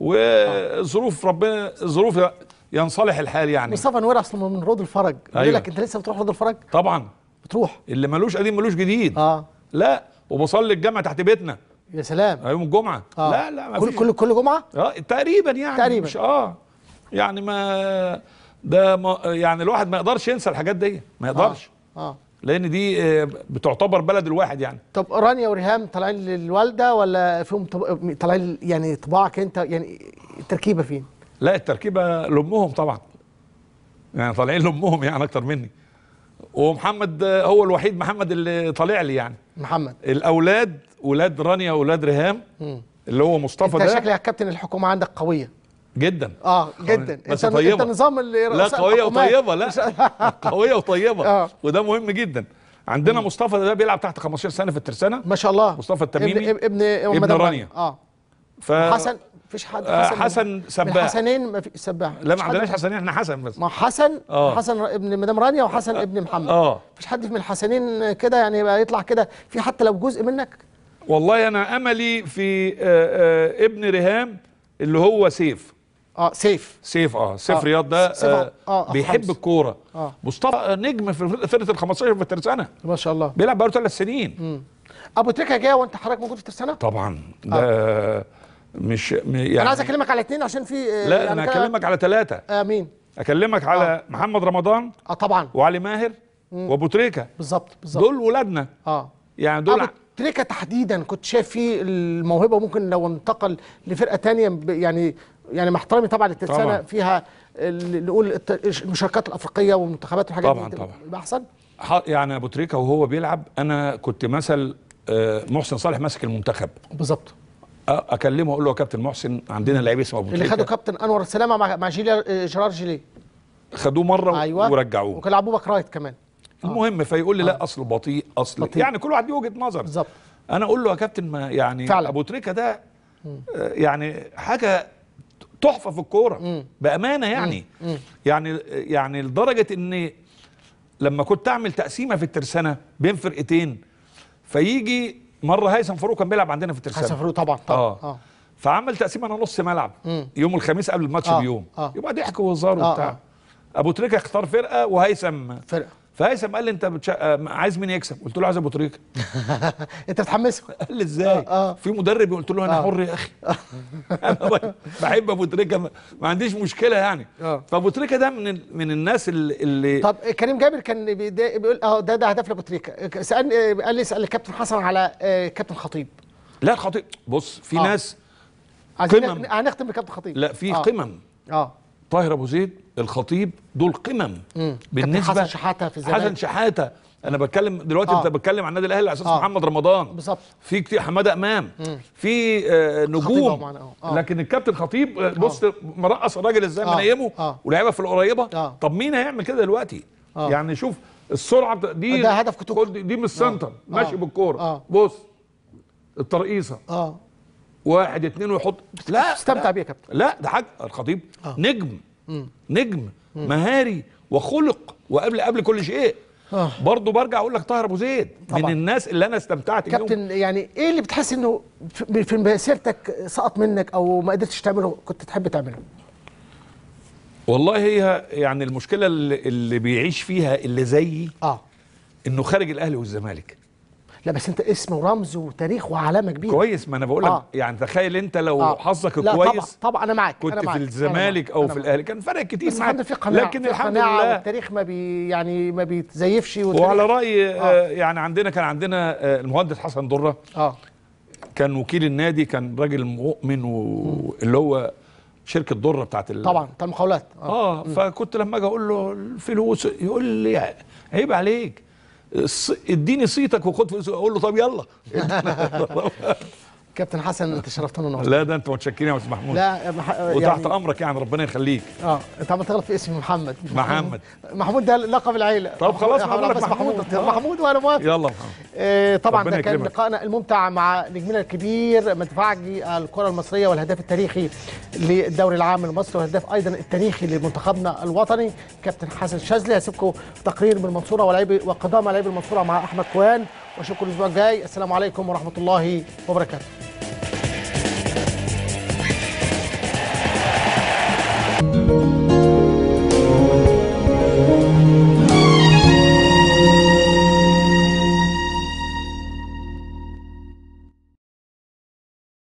وظروف ربنا ظروف ينصلح الحال يعني مصطفى نوير اصلا من رود الفرج بيقول أيوة. لك انت لسه بتروح رود الفرج؟ طبعا بتروح اللي ملوش قديم ملوش جديد اه لا وبصلي الجامع تحت بيتنا يا سلام يوم الجمعه آه. لا لا ما كل فيش كل كل جمعه؟ اه تقريبا يعني تقريبا. مش اه يعني ما ده ما يعني الواحد ما يقدرش ينسى الحاجات دي ما يقدرش اه لان دي آه، بتعتبر بلد الواحد يعني طب رانيا وريهام طالعين للوالده ولا فيهم طب... طالعين يعني طباعك انت يعني التركيبه فين؟ لا التركيبه لامهم طبعا يعني طالعين لامهم يعني اكتر مني ومحمد آه، هو الوحيد محمد اللي طالع لي يعني محمد الاولاد ولاد رانيا واولاد ريهام اللي هو مصطفى انت ده شكلك يا كابتن الحكومه عندك قويه جدا اه جدا بس انت طيبة. انت نظام اللي لا رؤساء قويه الحكومات. وطيبه لا قويه وطيبه آه. وده مهم جدا عندنا مصطفى ده بيلعب تحت 15 سنه في الترسانه ما شاء الله مصطفى التميمي ابن ابن, ابن مدام رانيا. اه ف حسن مفيش حد آه، حسن حسن سباح. من حسنين ما في سباح لا مفيش ما حد- عندناش حسنين احنا حسن بس ما حسن آه. حسن ابن مدام رانيا وحسن ابن محمد اه مفيش حد من الحسنين كده يعني يبقى يطلع كده في حتى لو جزء منك والله انا املي في آه، آه، ابن ريهام اللي هو سيف اه سيف سيف اه سيف آه. رياض ده سيف آه آه، أخو بيحب حمزة. الكوره آه. مصطفى نجم في فرقه ال 15 في الترسانه ما شاء الله بيلعب بقاله ثلاث سنين ابو تريكه جه وانت حضرتك موجود في الترسانه طبعا ده مش م- يعني انا عايز اكلمك على اثنين عشان في آه، لا يعني انا كده- اكلمك على ثلاثه آه مين اكلمك على محمد رمضان اه طبعا وعلي ماهر وابو تريكه بالظبط بالظبط دول ولادنا اه يعني دول ابو تريكه تحديدا كنت شايف فيه الموهبه وممكن لو انتقل لفرقه تانية ب- يعني يعني مع احترامي طبعا للترسانه طبعا. فيها ال- نقول الت- المشاركات الافريقيه والمنتخبات والحاجات طبعا، دي طبعا. يبقى احسن ح- يعني ابو تريكه وهو بيلعب انا كنت مثل آه، محسن صالح ماسك المنتخب بالظبط أ- اكلمه اقول له يا كابتن محسن عندنا لعيب اسمه ابو اللي خده تريكه كابتن انور السلامه مع مع جيلي آه، جيرار جيلي خدوه مره ايوه ورجعوه وكان لعبوه باك رايت كمان المهم فيقول لي لا اصله بطيء اصل بطيء. يعني كل واحد ليه وجهه نظر بالظبط انا اقول له يا كابتن ما يعني فعلا. ابو تريكه ده آه، يعني حاجه تحفه في الكوره بامانه يعني يعني يعني لدرجه ان لما كنت اعمل تقسيمه في الترسانه بين فرقتين فيجي مره هيثم فاروق كان بيلعب عندنا في الترسانه حسن فاروق طبعا طبعا اه, اه فعمل تقسيم انا نص ملعب يوم الخميس قبل الماتش آه، بيوم آه. يبقى ضحك وهزار آه، وبتاع آه. ابو تريكه اختار فرقه وهيثم فرقه فهيثم قال لي انت بتش... آه، عايز مين يكسب قلت له عايز ابو تريكه انت بتحمسه قال لي ازاي آه، آه. في مدرب قلت له انا آه. حر يا اخي انا ب- بحب ابو تريكه ما- ما عنديش مشكله يعني آه. فابو تريكه ده من ال- من الناس اللي, اللي طب كريم جابر كان بيدا- بيقول اه ده ده هدف لابو تريكه سالني قال لي اسال الكابتن حسن على آه، كابتن خطيب لا الخطيب بص في آه. ناس عايزين قمم. نخ- هنختم بكابتن خطيب لا في آه. قمم اه طاهر ابو زيد الخطيب دول قمم كابتن حسن شحاته في الزمالك حسن شحاته انا بتكلم دلوقتي آه. انت بتتكلم عن النادي الاهلي على اساس آه. محمد رمضان بالظبط. في كتير حماده امام في آه خطيب نجوم طبعاً، آه. آه. لكن الكابتن خطيب آه، بص مرقص الراجل ازاي آه. منيمه آه. ولعيبه في القريبه آه. طب مين هيعمل كده دلوقتي آه. يعني شوف السرعه بتا- دي ده هدف كتوكو. خد دي من السنتر ماشي آه. بالكوره آه. بص الترقيصه اه واحد اتنين ويحط لا استمتع لا. بيه يا كابتن لا ده حاجه الخطيب آه. نجم نجم مهاري وخلق وقبل قبل كل شيء آه. برضه برجع اقول لك طاهر ابو زيد من طبعاً. الناس اللي انا استمتعت بيهم كابتن يعني ايه اللي بتحس انه في في مسيرتك سقط منك او ما قدرتش تعمله كنت تحب تعمله والله هي يعني المشكله اللي, اللي بيعيش فيها اللي زيي اه انه خارج الاهلي والزمالك لا بس انت اسم ورمز وتاريخ وعلامه كبيره كويس ما انا بقول لك آه. يعني تخيل انت لو آه. حظك لا كويس طبعا طبعا انا معاك كنت أنا في معاك. الزمالك أنا او معاك. في أنا الاهلي كان فرق كتير بس معاك الحمد لله في قناعه لكن في الحمد قناعة لله والتاريخ ما بي يعني ما بيتزيفش والتاريخ- وعلى راي آه. آه. يعني عندنا كان عندنا آه، المهندس حسن دره اه كان وكيل النادي كان راجل مؤمن واللي هو شركه دره بتاعت ال... طبعا بتاع المقاولات اه فكنت لما اجي اقول له الفلوس يقول لي عيب عليك الص- اديني صيتك وخد فلوس اقول له طب يلا كابتن حسن انت شرفتنا النهارده لا ده انت متشكرين يا استاذ محمود لا مح... وتحت يعني امرك يعني ربنا يخليك اه انت عم تغلط في اسمي محمد مش محمد. محمود ده لقب العيله طب خلاص، محمود ما بقول لك بس محمود. محمود آه. محمود وانا موافق يلا يا محمد آه، طبعا ربنا ده كان يكرمك. لقائنا الممتع مع نجمنا الكبير مدفعجي الكره المصريه والهداف التاريخي للدوري العام المصري والهداف ايضا التاريخي لمنتخبنا الوطني كابتن حسن الشاذلي هسيبكم تقرير من المنصوره ولاعبي وقدام لاعبي المنصوره مع احمد كوان واشوفكم الاسبوع الجاي السلام عليكم ورحمه الله وبركاته